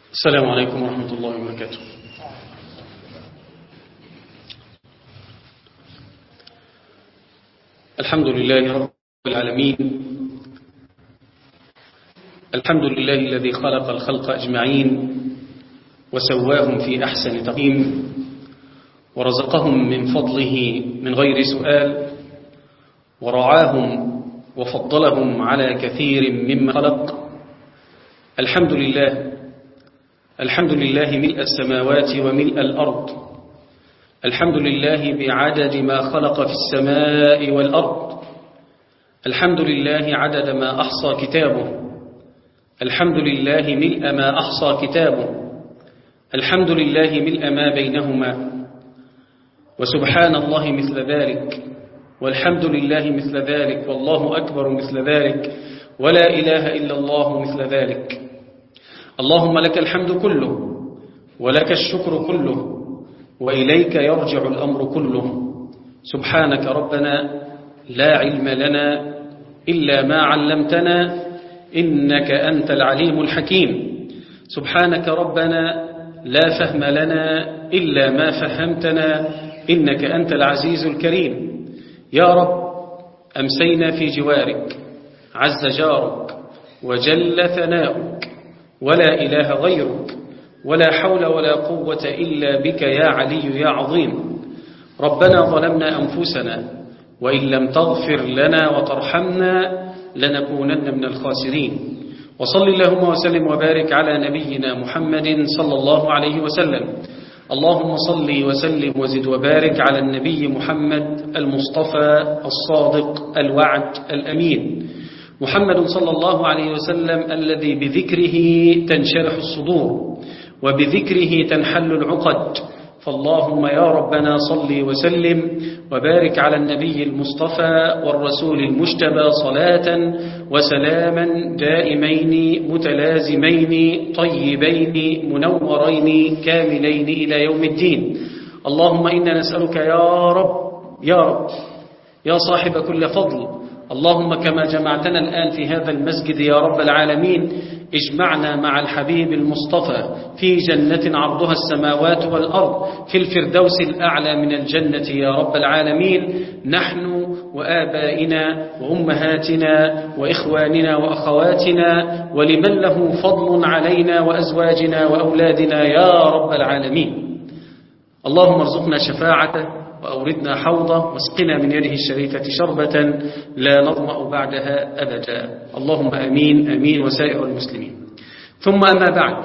السلام عليكم ورحمة الله وبركاته الحمد لله رب العالمين الحمد لله الذي خلق الخلق أجمعين وسواهم في أحسن تقييم ورزقهم من فضله من غير سؤال ورعاهم وفضلهم على كثير مما خلق الحمد لله الحمد لله ملء السماوات وملء الأرض الحمد لله بعدد ما خلق في السماء والأرض الحمد لله عدد ما أحصى كتابه الحمد لله ملء ما أحصى كتابه الحمد لله ملء ما بينهما وسبحان الله مثل ذلك والحمد لله مثل ذلك والله أكبر مثل ذلك ولا إله إلا الله مثل ذلك اللهم لك الحمد كله ولك الشكر كله وإليك يرجع الأمر كله سبحانك ربنا لا علم لنا إلا ما علمتنا إنك أنت العليم الحكيم سبحانك ربنا لا فهم لنا إلا ما فهمتنا إنك أنت العزيز الكريم يا رب أمسينا في جوارك عز جارك وجل ثناؤك ولا إله غيرك ولا حول ولا قوة إلا بك يا علي يا عظيم ربنا ظلمنا أنفسنا وإن لم تغفر لنا وترحمنا لنكونن من الخاسرين وصل اللهم وسلم وبارك على نبينا محمد صلى الله عليه وسلم اللهم صل وسلم وزد وبارك على النبي محمد المصطفى الصادق الوعد الأمين محمد صلى الله عليه وسلم الذي بذكره تنشرح الصدور وبذكره تنحل العقد فاللهم يا ربنا صل وسلم وبارك على النبي المصطفى والرسول المجتبى صلاة وسلاما دائمين متلازمين طيبين منورين كاملين إلى يوم الدين اللهم إنا نسألك يا رب يا رب يا صاحب كل فضل اللهم كما جمعتنا الآن في هذا المسجد يا رب العالمين اجمعنا مع الحبيب المصطفى في جنة عرضها السماوات والأرض في الفردوس الأعلى من الجنة يا رب العالمين نحن وآبائنا وأمهاتنا وإخواننا وأخواتنا ولمن له فضل علينا وأزواجنا وأولادنا يا رب العالمين اللهم ارزقنا شفاعته وأوردنا حوضه واسقنا من يده الشريفة شربة لا نظمأ بعدها أبدا اللهم أمين أمين وسائر المسلمين ثم أما بعد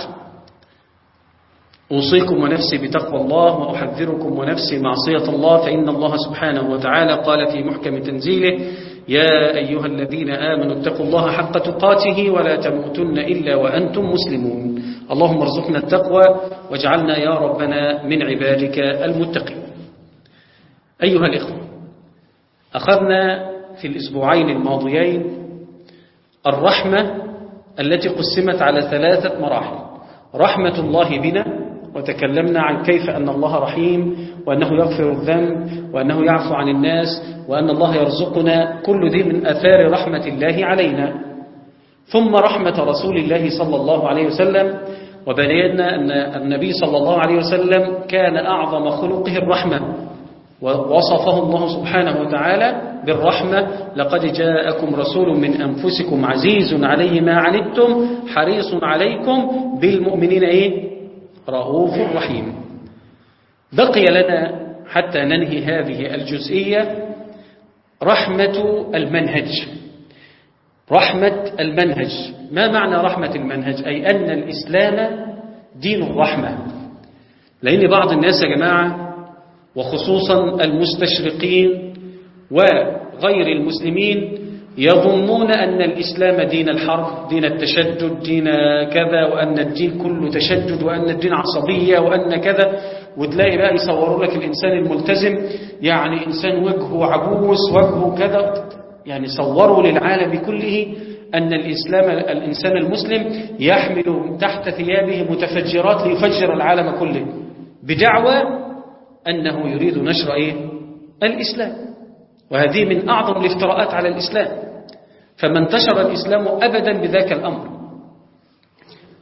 أوصيكم ونفسي بتقوى الله وأحذركم ونفسي معصية الله فإن الله سبحانه وتعالى قال في محكم تنزيله يا أيها الذين آمنوا اتقوا الله حق تقاته ولا تموتن إلا وأنتم مسلمون اللهم ارزقنا التقوى واجعلنا يا ربنا من عبادك المتقين أيها الإخوة أخذنا في الأسبوعين الماضيين الرحمة التي قسمت على ثلاثة مراحل رحمة الله بنا وتكلمنا عن كيف أن الله رحيم وأنه يغفر الذنب وأنه يعفو عن الناس وأن الله يرزقنا كل ذي من أثار رحمة الله علينا ثم رحمة رسول الله صلى الله عليه وسلم وبينا أن النبي صلى الله عليه وسلم كان أعظم خلقه الرحمة ووصفه الله سبحانه وتعالى بالرحمة لقد جاءكم رسول من أنفسكم عزيز عليه ما عنتم حريص عليكم بالمؤمنين إيه؟ رؤوف رحيم بقي لنا حتى ننهي هذه الجزئية رحمة المنهج رحمة المنهج ما معنى رحمة المنهج أي أن الإسلام دين الرحمة لأن بعض الناس يا جماعة وخصوصا المستشرقين وغير المسلمين يظنون أن الإسلام دين الحرب دين التشدد دين كذا وأن الدين كله تشدد وأن الدين عصبية وأن كذا وتلاقي بقى يصوروا لك الإنسان الملتزم يعني إنسان وجهه عبوس وجهه كذا يعني صوروا للعالم كله أن الإسلام الإنسان المسلم يحمل تحت ثيابه متفجرات ليفجر العالم كله بدعوى أنه يريد نشر إيه؟ الإسلام وهذه من أعظم الافتراءات على الإسلام فما انتشر الإسلام أبدا بذاك الأمر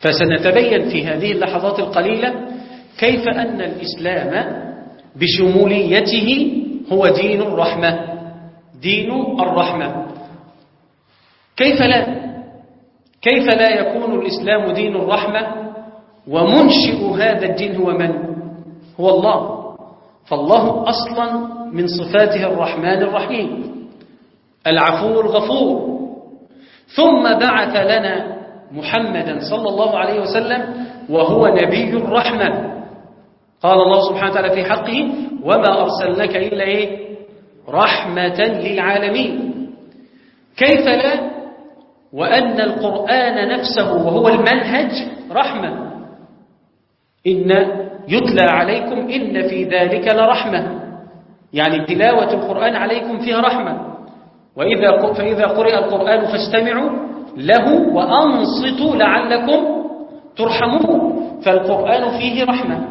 فسنتبين في هذه اللحظات القليلة كيف أن الإسلام بشموليته هو دين الرحمة دين الرحمة كيف لا كيف لا يكون الإسلام دين الرحمة ومنشئ هذا الدين هو من هو الله فالله أصلا من صفاته الرحمن الرحيم العفو الغفور ثم بعث لنا محمدا صلى الله عليه وسلم وهو نبي الرحمة قال الله سبحانه وتعالى في حقه وما أرسلناك إلا إيه رحمة للعالمين كيف لا وأن القرآن نفسه وهو المنهج رحمة إن يتلى عليكم إن في ذلك لرحمة يعني تلاوة القرآن عليكم فيها رحمة وإذا فإذا قرئ القرآن فاستمعوا له وأنصتوا لعلكم ترحمون فالقرآن فيه رحمة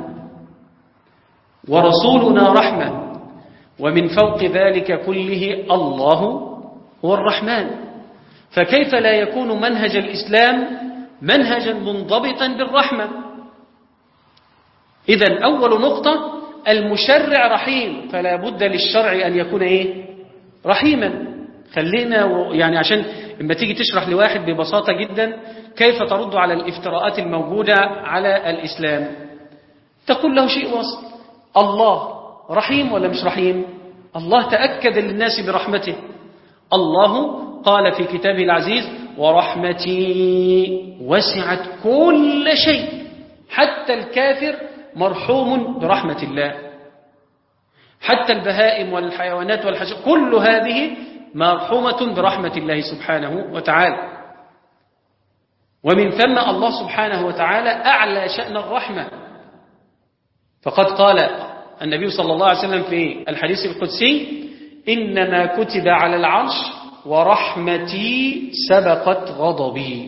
ورسولنا رحمة ومن فوق ذلك كله الله هو الرحمن فكيف لا يكون منهج الإسلام منهجا منضبطا بالرحمة إذا أول نقطة المشرع رحيم فلا بد للشرع أن يكون إيه رحيما خلينا يعني عشان لما تيجي تشرح لواحد ببساطة جدا كيف ترد على الافتراءات الموجودة على الإسلام تقول له شيء وسط الله رحيم ولا مش رحيم الله تأكد للناس برحمته الله قال في كتابه العزيز ورحمتي وسعت كل شيء حتى الكافر مرحوم برحمة الله حتى البهائم والحيوانات والحشر كل هذه مرحومة برحمة الله سبحانه وتعالى ومن ثم الله سبحانه وتعالى أعلى شأن الرحمة فقد قال النبي صلى الله عليه وسلم في الحديث القدسي إنما كتب على العرش ورحمتي سبقت غضبي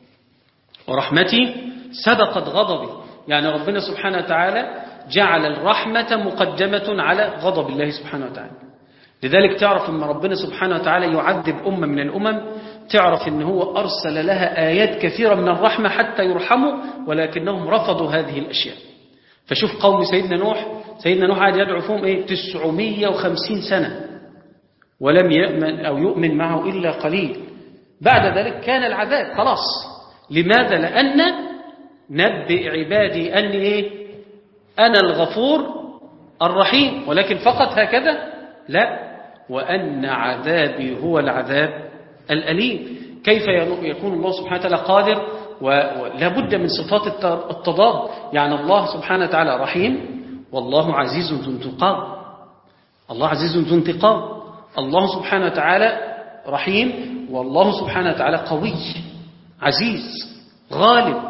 ورحمتي سبقت غضبي يعني ربنا سبحانه وتعالى جعل الرحمة مقدمة على غضب الله سبحانه وتعالى لذلك تعرف أن ربنا سبحانه وتعالى يعذب أمة من الأمم تعرف أن هو أرسل لها آيات كثيرة من الرحمة حتى يرحموا ولكنهم رفضوا هذه الأشياء فشوف قوم سيدنا نوح سيدنا نوح عاد يدعو فيهم إيه 950 سنة ولم يؤمن أو يؤمن معه إلا قليل بعد ذلك كان العذاب خلاص لماذا لأن نبئ عبادي أني إيه أنا الغفور الرحيم ولكن فقط هكذا لا وأن عذابي هو العذاب الأليم كيف يكون الله سبحانه وتعالى قادر ولا بد من صفات التضاد يعني الله سبحانه وتعالى رحيم والله عزيز ذو انتقام الله عزيز ذو انتقام الله سبحانه وتعالى رحيم والله سبحانه وتعالى قوي عزيز غالب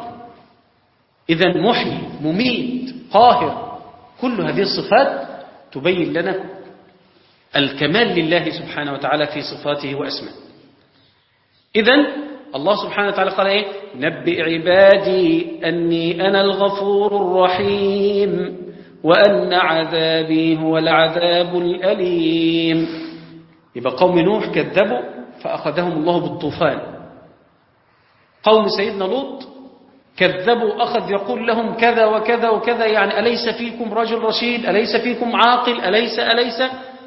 إذا محيي مميت قاهر كل هذه الصفات تبين لنا الكمال لله سبحانه وتعالى في صفاته وأسمائه إذا الله سبحانه وتعالى قال إيه نبئ عبادي أني أنا الغفور الرحيم وأن عذابي هو العذاب الأليم يبقى قوم نوح كذبوا فأخذهم الله بالطوفان قوم سيدنا لوط كذبوا أخذ يقول لهم كذا وكذا وكذا يعني أليس فيكم رجل رشيد أليس فيكم عاقل أليس أليس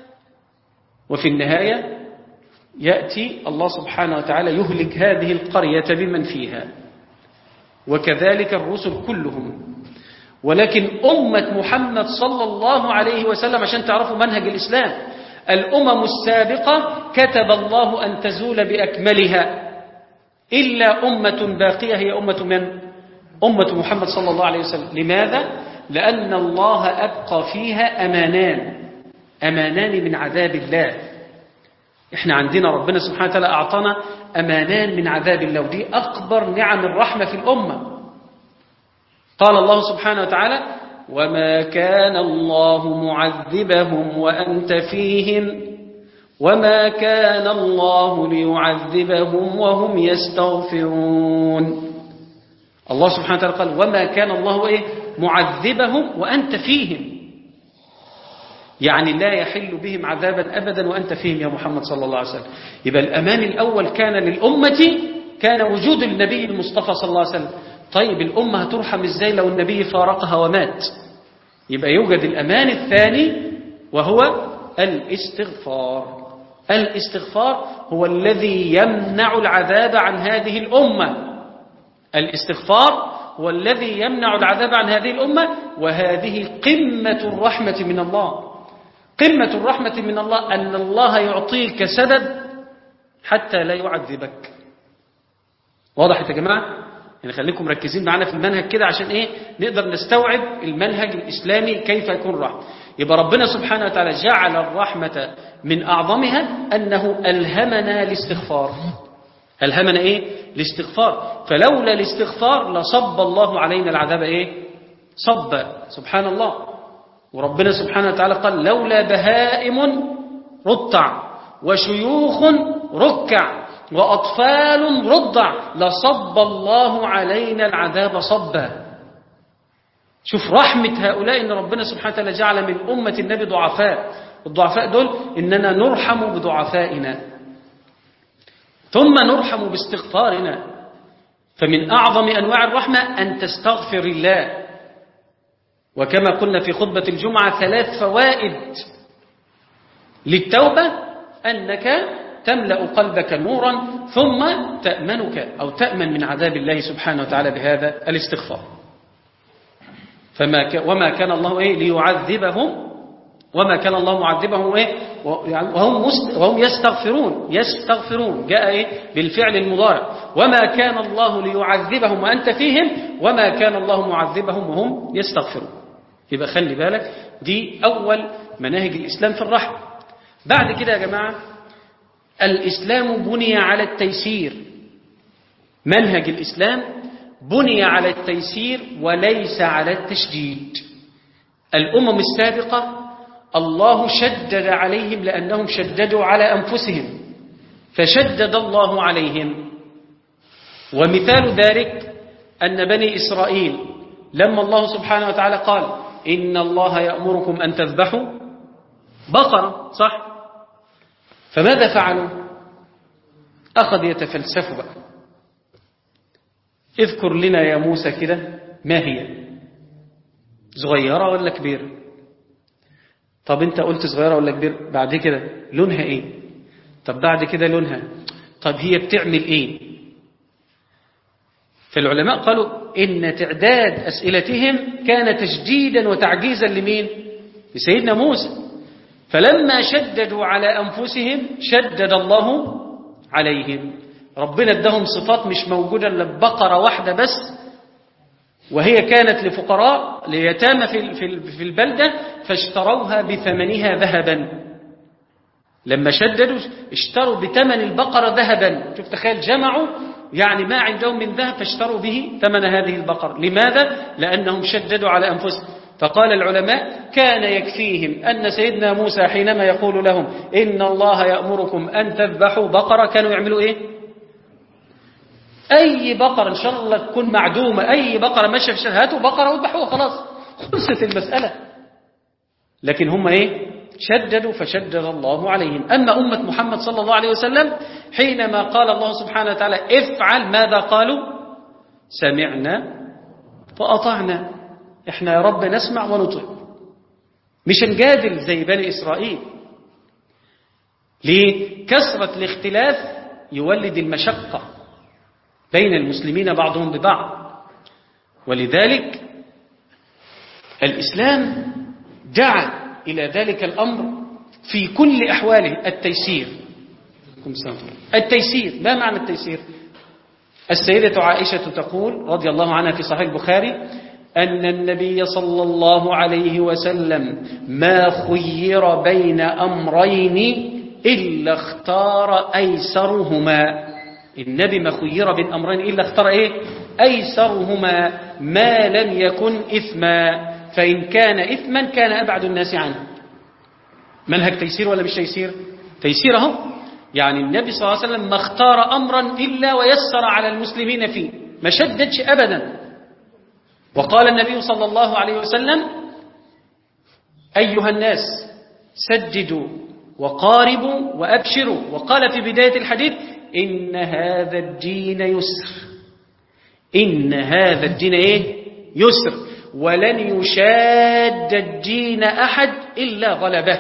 وفي النهاية يأتي الله سبحانه وتعالى يهلك هذه القرية بمن فيها وكذلك الرسل كلهم ولكن أمة محمد صلى الله عليه وسلم عشان تعرفوا منهج الإسلام الأمم السابقة كتب الله أن تزول بأكملها إلا أمة باقية هي أمة من؟ أمة محمد صلى الله عليه وسلم لماذا؟ لأن الله أبقى فيها أمانان أمانان من عذاب الله إحنا عندنا ربنا سبحانه وتعالى أعطانا أمانان من عذاب الله ودي أكبر نعم الرحمة في الأمة قال الله سبحانه وتعالى وما كان الله معذبهم وأنت فيهم وما كان الله ليعذبهم وهم يستغفرون الله سبحانه وتعالى قال وما كان الله إيه معذبهم وأنت فيهم يعني لا يحل بهم عذابا أبدا وأنت فيهم يا محمد صلى الله عليه وسلم يبقى الأمان الأول كان للأمة كان وجود النبي المصطفى صلى الله عليه وسلم طيب الأمة هترحم إزاي لو النبي فارقها ومات يبقى يوجد الأمان الثاني وهو الاستغفار الاستغفار هو الذي يمنع العذاب عن هذه الأمة الاستغفار هو الذي يمنع العذاب عن هذه الأمة وهذه قمة الرحمة من الله قمة الرحمة من الله أن الله يعطيك سبب حتى لا يعذبك واضح يا جماعة يعني خليكم مركزين معنا في المنهج كده عشان ايه نقدر نستوعب المنهج الإسلامي كيف يكون رحمة يبقى ربنا سبحانه وتعالى جعل الرحمة من أعظمها أنه ألهمنا الاستغفار ألهمنا إيه؟ الاستغفار فلولا الاستغفار لصب الله علينا العذاب إيه؟ صب سبحان الله وربنا سبحانه وتعالى قال لولا بهائم رطع وشيوخ ركع وأطفال رضع لصب الله علينا العذاب صبا شوف رحمة هؤلاء إن ربنا سبحانه وتعالى جعل من أمة النبي ضعفاء الضعفاء دول إننا نرحم بضعفائنا ثم نرحم باستغفارنا فمن أعظم أنواع الرحمة أن تستغفر الله وكما قلنا في خطبة الجمعة ثلاث فوائد للتوبة أنك تملأ قلبك نورا ثم تأمنك أو تأمن من عذاب الله سبحانه وتعالى بهذا الاستغفار فما ك... وما كان الله إيه ليعذبهم وما كان الله معذبهم إيه وهم, مست... وهم يستغفرون يستغفرون جاء إيه بالفعل المضارع وما كان الله ليعذبهم وأنت فيهم وما كان الله معذبهم وهم يستغفرون يبقى خلي بالك دي أول مناهج الإسلام في الرحمة بعد كده يا جماعة الإسلام بني على التيسير منهج الإسلام بني على التيسير وليس على التشديد الأمم السابقة الله شدد عليهم لأنهم شددوا على أنفسهم فشدد الله عليهم ومثال ذلك أن بني إسرائيل لما الله سبحانه وتعالى قال إن الله يأمركم أن تذبحوا بقرة صح فماذا فعلوا أخذ يتفلسفوا بقى اذكر لنا يا موسى كده ما هي صغيرة ولا كبيرة طب انت قلت صغيرة ولا كبيرة بعد كده لونها ايه طب بعد كده لونها طب هي بتعمل ايه فالعلماء قالوا إن تعداد أسئلتهم كان تشديدا وتعجيزا لمين لسيدنا موسى فلما شددوا على أنفسهم شدد الله عليهم ربنا ادهم صفات مش موجودة إلا بقرة واحدة بس وهي كانت لفقراء ليتامى في في البلدة فاشتروها بثمنها ذهبا لما شددوا اشتروا بثمن البقرة ذهبا شوف تخيل جمعوا يعني ما عندهم من ذهب فاشتروا به ثمن هذه البقرة لماذا؟ لأنهم شددوا على أنفسهم فقال العلماء كان يكفيهم أن سيدنا موسى حينما يقول لهم إن الله يأمركم أن تذبحوا بقرة كانوا يعملوا إيه أي بقرة إن شاء الله تكون معدومة أي بقرة ماشية في الشارع هاتوا بقرة واذبحوها خلاص خلصت المسألة لكن هم إيه شددوا فشدد الله عليهم أما أمة محمد صلى الله عليه وسلم حينما قال الله سبحانه وتعالى افعل ماذا قالوا سمعنا وأطعنا احنا يا رب نسمع ونطيع مش نجادل زي بني إسرائيل ليه كثرة الاختلاف يولد المشقة بين المسلمين بعضهم ببعض ولذلك الإسلام دعا إلى ذلك الأمر في كل أحواله التيسير التيسير ما معنى التيسير السيدة عائشة تقول رضي الله عنها في صحيح البخاري أن النبي صلى الله عليه وسلم ما خير بين أمرين إلا اختار أيسرهما النبي ما خير بين أمرين إلا اختار إيه أيسرهما ما لم يكن إثما فإن كان إثما كان أبعد الناس عنه منهج تيسير ولا مش تيسير تيسير اهو يعني النبي صلى الله عليه وسلم ما اختار أمرا إلا ويسر على المسلمين فيه ما شددش أبدا وقال النبي صلى الله عليه وسلم أيها الناس سددوا وقاربوا وأبشروا وقال في بداية الحديث إن هذا الدين يسر إن هذا الدين إيه يسر ولن يشاد الدين أحد إلا غلبه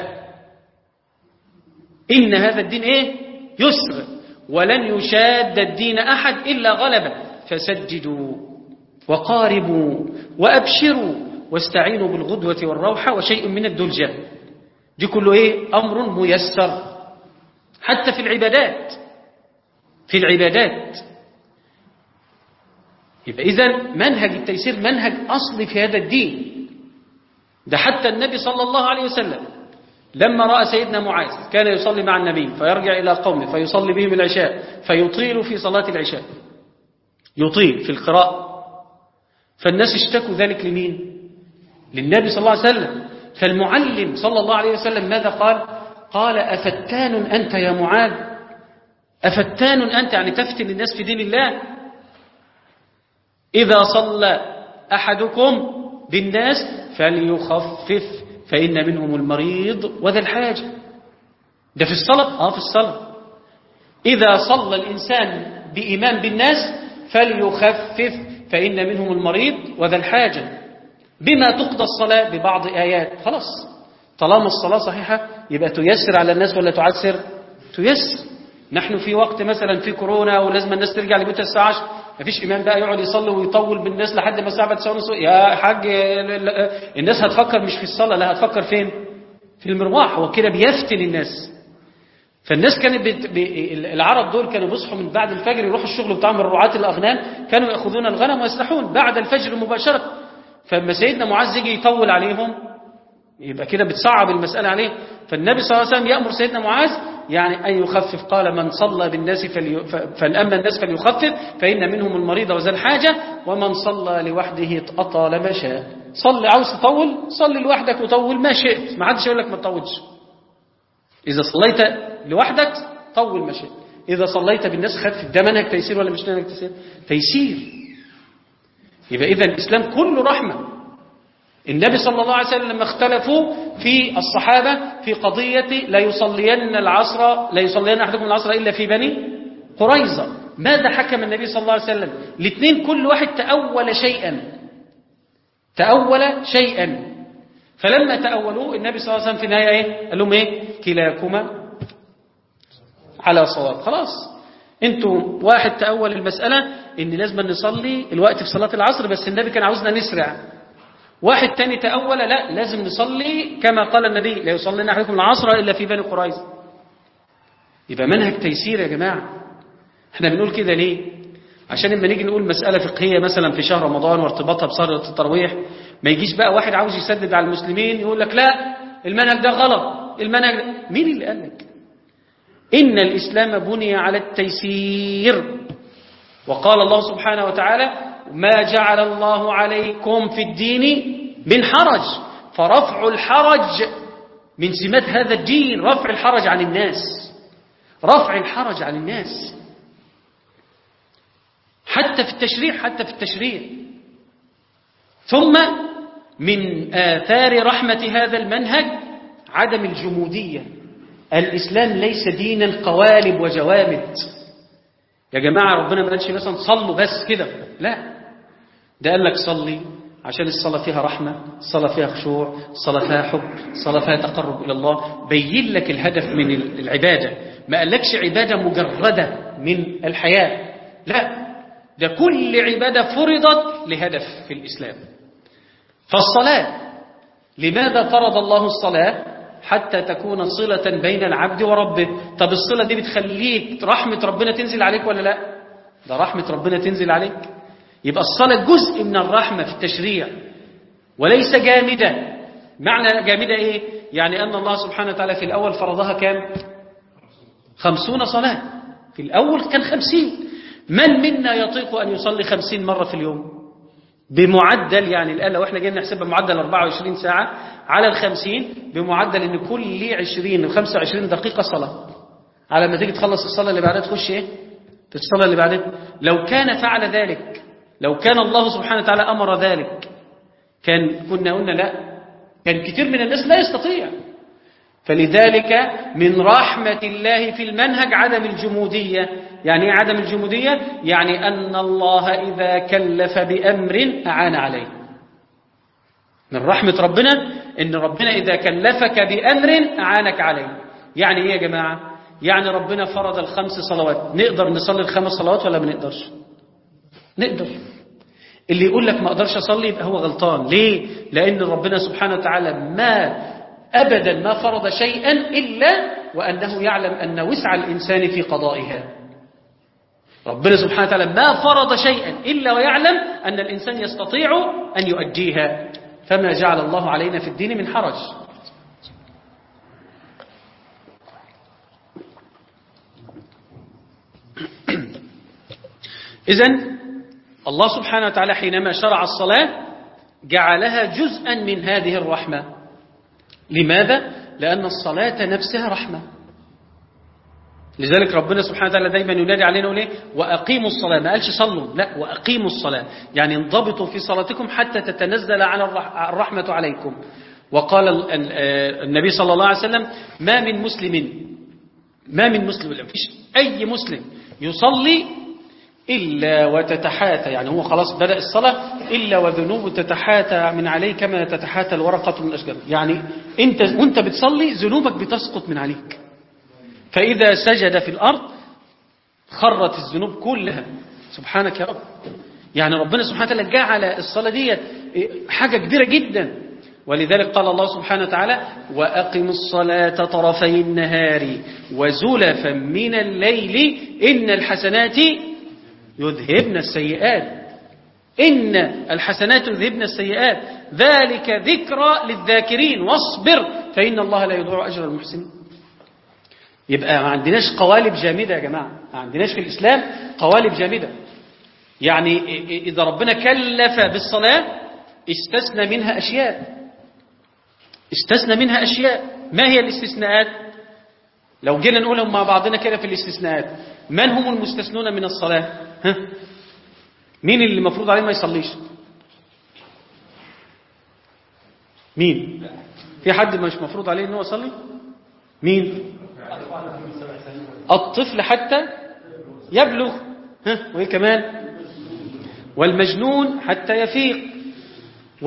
إن هذا الدين إيه يسر ولن يشاد الدين أحد إلا غلبه فسددوا وقاربوا وأبشروا واستعينوا بالغدوة والروحة وشيء من الدلجة دي كله إيه أمر ميسر حتى في العبادات في العبادات يبقى إذا منهج التيسير منهج أصلي في هذا الدين ده حتى النبي صلى الله عليه وسلم لما رأى سيدنا معاذ كان يصلي مع النبي فيرجع إلى قومه فيصلي بهم العشاء فيطيل في صلاة العشاء يطيل في القراءة فالناس اشتكوا ذلك لمين للنبي صلى الله عليه وسلم فالمعلم صلى الله عليه وسلم ماذا قال قال أفتان أنت يا معاذ أفتان أنت يعني تفتن الناس في دين الله إذا صلى أحدكم بالناس فليخفف فإن منهم المريض وذا الحاجة ده في الصلاة آه في الصلاة إذا صلى الإنسان بإيمان بالناس فليخفف فإن منهم المريض وذا الحاجة بما تقضى الصلاة ببعض آيات خلاص طالما الصلاة صحيحة يبقى تيسر على الناس ولا تعسر تيسر نحن في وقت مثلا في كورونا ولازم الناس ترجع لبيتها الساعة 10 مفيش إمام بقى يقعد يصلي ويطول بالناس لحد ما الساعة 9 ونص يا حاج الناس هتفكر مش في الصلاة لا هتفكر فين في المروح هو كده بيفتن الناس فالناس كانت بت... ب... العرب دول كانوا بيصحوا من بعد الفجر يروحوا الشغل بتاعهم الرعاة الأغنام كانوا يأخذون الغنم ويسرحون بعد الفجر مباشرة فلما سيدنا معاذ يجي يطول عليهم يبقى كده بتصعب المسألة عليه فالنبي صلى الله عليه وسلم يأمر سيدنا معاذ يعني أن يخفف قال من صلى بالناس فلي... فالأما الناس فليخفف فإن منهم المريض وذا الحاجة ومن صلى لوحده أطال ما شاء صلي عاوز تطول صلي لوحدك وطول ما شئت ما حدش يقول لك ما تطولش إذا صليت لوحدك طول ما شئت إذا صليت بالناس خفف ده منهج تيسير ولا مش منهج تيسير تيسير يبقى إذا الإسلام كله رحمة النبي صلى الله عليه وسلم لما اختلفوا في الصحابة في قضية لا يصلين العصر لا يصلين أحدكم العصر إلا في بني قريظة ماذا حكم النبي صلى الله عليه وسلم الاثنين كل واحد تأول شيئا تأول شيئا فلما تأولوه النبي صلى الله عليه وسلم في النهاية إيه؟ قال لهم إيه كلاكما على صواب خلاص انتوا واحد تأول المسألة ان لازم نصلي الوقت في صلاة العصر بس النبي كان عاوزنا نسرع واحد تاني تأول لا لازم نصلي كما قال النبي لا يصلينا أحدكم العصر إلا في بني قريظة يبقى منهج تيسير يا جماعة احنا بنقول كده ليه عشان لما نيجي نقول مسألة فقهية مثلا في شهر رمضان وارتباطها بصلاة التراويح ما يجيش بقى واحد عاوز يسدد على المسلمين يقول لك لا المنهج ده غلط المنهج ده مين اللي قال لك إن الإسلام بني على التيسير وقال الله سبحانه وتعالى ما جعل الله عليكم في الدين من حرج فرفع الحرج من سمات هذا الدين رفع الحرج عن الناس رفع الحرج عن الناس حتى في التشريع حتى في التشريع ثم من آثار رحمة هذا المنهج عدم الجمودية الإسلام ليس دينا قوالب وجوامد يا جماعة ربنا ما قالش مثلا صلوا بس كده لا ده قال لك صلي عشان الصلاة فيها رحمة الصلاة فيها خشوع الصلاة فيها حب الصلاة فيها تقرب إلى الله بين لك الهدف من العبادة ما قالكش عبادة مجردة من الحياة لا ده كل عبادة فرضت لهدف في الإسلام فالصلاة لماذا فرض الله الصلاة حتى تكون صلة بين العبد وربه طب الصلة دي بتخليك رحمة ربنا تنزل عليك ولا لا ده رحمة ربنا تنزل عليك يبقى الصلاة جزء من الرحمة في التشريع وليس جامدة معنى جامدة ايه يعني أن الله سبحانه وتعالى في الأول فرضها كام خمسون صلاة في الأول كان خمسين من منا يطيق أن يصلي خمسين مرة في اليوم بمعدل يعني الآن لو احنا جينا نحسبها بمعدل 24 ساعة على الخمسين بمعدل ان كل 20 و 25 دقيقة صلاة على ما تيجي تخلص الصلاة اللي بعدها تخش ايه الصلاة اللي بعدها لو كان فعل ذلك لو كان الله سبحانه وتعالى أمر ذلك كان كنا قلنا لا كان كتير من الناس لا يستطيع فلذلك من رحمة الله في المنهج عدم الجمودية يعني ايه عدم الجمودية يعني أن الله إذا كلف بأمر أعان عليه من رحمة ربنا إن ربنا إذا كلفك بأمر أعانك عليه يعني إيه يا جماعة يعني ربنا فرض الخمس صلوات نقدر نصلي الخمس صلوات ولا ما نقدرش نقدر اللي يقول لك ما اقدرش اصلي يبقى هو غلطان ليه لان ربنا سبحانه وتعالى ما ابدا ما فرض شيئا الا وانه يعلم ان وسع الانسان في قضائها ربنا سبحانه وتعالى ما فرض شيئا الا ويعلم ان الانسان يستطيع ان يؤديها فما جعل الله علينا في الدين من حرج إذا الله سبحانه وتعالى حينما شرع الصلاة جعلها جزءا من هذه الرحمة لماذا؟ لأن الصلاة نفسها رحمة لذلك ربنا سبحانه وتعالى دايما ينادي علينا وليه وأقيموا الصلاة ما قالش صلوا لا وأقيموا الصلاة يعني انضبطوا في صلاتكم حتى تتنزل على الرحمة عليكم وقال النبي صلى الله عليه وسلم ما من مسلم ما من مسلم لا فيش أي مسلم يصلي إلا وتتحاتى يعني هو خلاص بدأ الصلاة إلا وذنوبه تتحاتى من عليه كما تتحاتى الورقة من الأشجار يعني أنت وأنت بتصلي ذنوبك بتسقط من عليك فإذا سجد في الأرض خرت الذنوب كلها سبحانك يا رب يعني ربنا سبحانه وتعالى جعل الصلاة دي حاجة كبيرة جدا ولذلك قال الله سبحانه وتعالى وأقم الصلاة طرفي النهار وزلفا من الليل إن الحسنات يذهبن السيئات إن الحسنات يذهبن السيئات ذلك ذكرى للذاكرين واصبر فإن الله لا يضيع أجر المحسنين يبقى ما عندناش قوالب جامدة يا جماعة ما عندناش في الإسلام قوالب جامدة يعني إذا ربنا كلف بالصلاة استثنى منها أشياء استثنى منها أشياء ما هي الاستثناءات لو جينا نقولهم مع بعضنا كده في الاستثناءات من هم المستثنون من الصلاة ها؟ مين اللي المفروض عليه ما يصليش مين في حد مش مفروض عليه انه يصلي مين الطفل حتى يبلغ ها وايه كمان والمجنون حتى يفيق و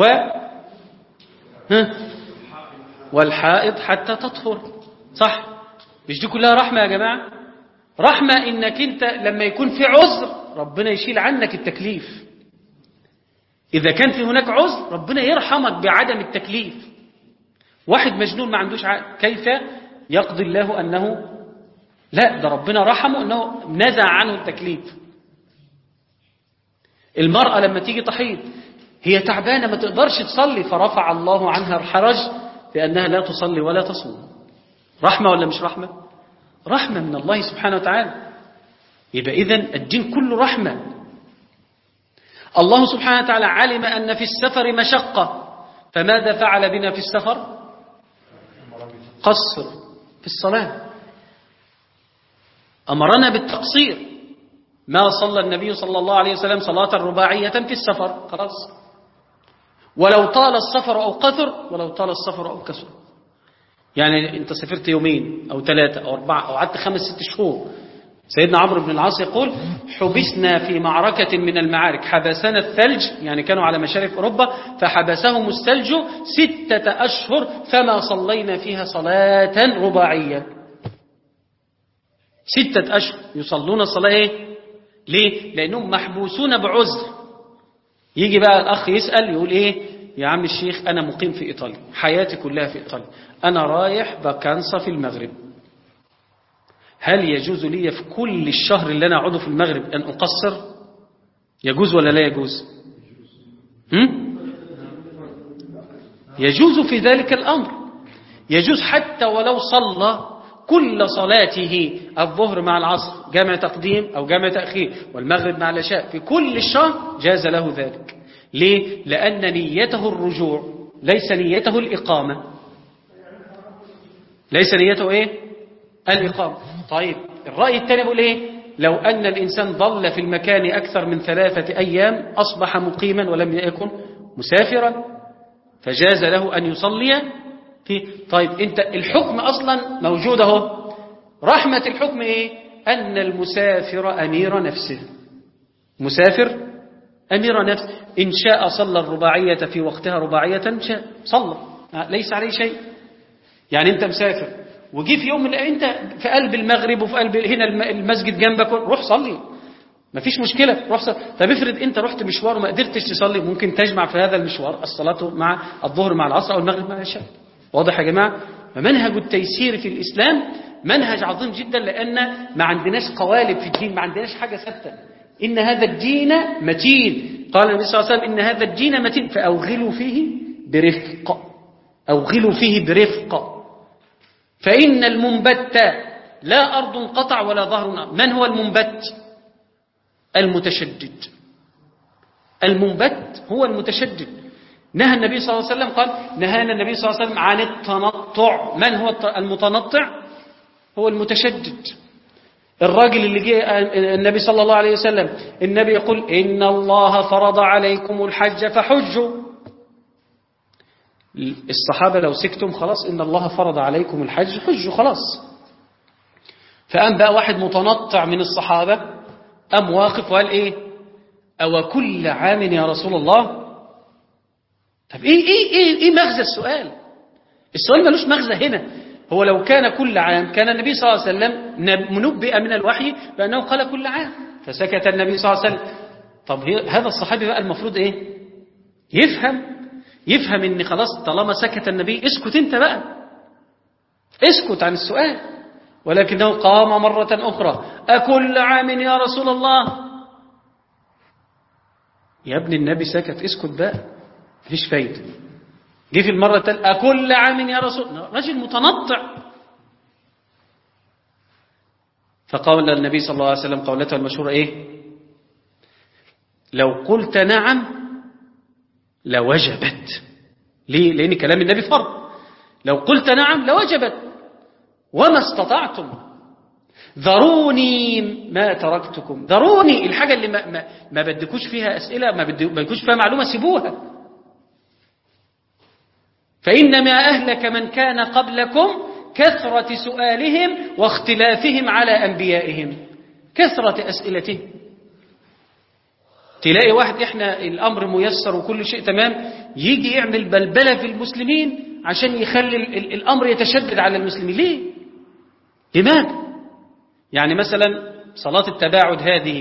ها والحائض حتى تطهر صح مش دي كلها رحمة يا جماعة رحمة انك انت لما يكون في عذر ربنا يشيل عنك التكليف إذا كان في هناك عذر ربنا يرحمك بعدم التكليف واحد مجنون ما عندوش عقل كيف يقضي الله أنه لا ده ربنا رحمه أنه نزع عنه التكليف المرأة لما تيجي تحيض هي تعبانة ما تقدرش تصلي فرفع الله عنها الحرج لأنها لا تصلي ولا تصوم رحمة ولا مش رحمة رحمة من الله سبحانه وتعالى يبقى إذن الدين كله رحمة الله سبحانه وتعالى علم أن في السفر مشقة فماذا فعل بنا في السفر قصر في الصلاة أمرنا بالتقصير ما صلى النبي صلى الله عليه وسلم صلاة رباعية في السفر خلاص ولو طال السفر أو قثر ولو طال السفر أو كثر يعني انت سافرت يومين أو ثلاثة أو أربعة أو قعدت خمس ست شهور سيدنا عمرو بن العاص يقول حبسنا في معركة من المعارك حبسنا الثلج يعني كانوا على مشارف أوروبا فحبسهم الثلج ستة أشهر فما صلينا فيها صلاة رباعية ستة أشهر يصلون الصلاة إيه؟ ليه؟ لأنهم محبوسون بعذر يجي بقى الأخ يسأل يقول إيه يا عم الشيخ أنا مقيم في إيطاليا حياتي كلها في إيطاليا أنا رايح بكانسة في المغرب هل يجوز لي في كل الشهر اللي أنا أقعده في المغرب أن أقصر يجوز ولا لا يجوز هم؟ يجوز في ذلك الأمر يجوز حتى ولو صلى كل صلاته الظهر مع العصر جامع تقديم أو جامع تأخير والمغرب مع العشاء في كل الشهر جاز له ذلك ليه؟ لأن نيته الرجوع ليس نيته الإقامة ليس نيته إيه؟ الإقامة طيب الرأي الثاني يقول إيه لو أن الإنسان ظل في المكان أكثر من ثلاثة أيام أصبح مقيما ولم يكن مسافرا فجاز له أن يصلي في طيب أنت الحكم أصلا موجود اهو رحمة الحكم إيه أن المسافر أمير نفسه مسافر أمير نفسه إن شاء صلى الرباعية في وقتها رباعية شاء صلى ليس عليه شيء يعني أنت مسافر وجي في يوم من أنت في قلب المغرب وفي قلب هنا المسجد جنبك روح صلي ما فيش مشكلة روح صلي طب افرض أنت رحت مشوار وما قدرتش تصلي ممكن تجمع في هذا المشوار الصلاة مع الظهر مع العصر أو المغرب مع العشاء واضح يا جماعة فمنهج التيسير في الإسلام منهج عظيم جدا لأن ما عندناش قوالب في الدين ما عندناش حاجة ثابته إن هذا الدين متين قال النبي صلى الله عليه وسلم إن هذا الدين متين فأوغلوا فيه برفق أوغلوا فيه برفق فإن المنبت لا أرض قطع ولا ظهر من هو المنبت المتشدد المنبت هو المتشدد نهى النبي صلى الله عليه وسلم قال نهانا النبي صلى الله عليه وسلم عن التنطع من هو المتنطع هو المتشدد الراجل اللي جه النبي صلى الله عليه وسلم النبي يقول إن الله فرض عليكم الحج فحجوا الصحابة لو سكتم خلاص إن الله فرض عليكم الحج حجوا خلاص فقام بقى واحد متنطع من الصحابة أم واقف وقال إيه أو كل عام يا رسول الله طب إيه, إيه, إيه, إيه مغزى السؤال السؤال ملوش مغزى هنا هو لو كان كل عام كان النبي صلى الله عليه وسلم منبئ من الوحي بأنه قال كل عام فسكت النبي صلى الله عليه وسلم طب هذا الصحابي بقى المفروض ايه يفهم يفهم ان خلاص طالما سكت النبي اسكت انت بقى اسكت عن السؤال ولكنه قام مرة أخرى أكل عام يا رسول الله يا ابن النبي سكت اسكت بقى مفيش فايدة جه في المرة الثالثة أكل عام يا رسول رجل متنطع فقال النبي صلى الله عليه وسلم قولته المشهورة إيه لو قلت نعم لوجبت ليه لأن كلام النبي فرض لو قلت نعم لوجبت وما استطعتم ذروني ما تركتكم ذروني الحاجة اللي ما, ما, ما بدكوش فيها أسئلة ما بدكوش فيها معلومة سيبوها فإنما أهلك من كان قبلكم كثرة سؤالهم واختلافهم على أنبيائهم كثرة أسئلتهم تلاقي واحد إحنا الأمر ميسر وكل شيء تمام يجي يعمل بلبلة في المسلمين عشان يخلي الأمر يتشدد على المسلمين ليه؟ لماذا؟ يعني مثلا صلاة التباعد هذه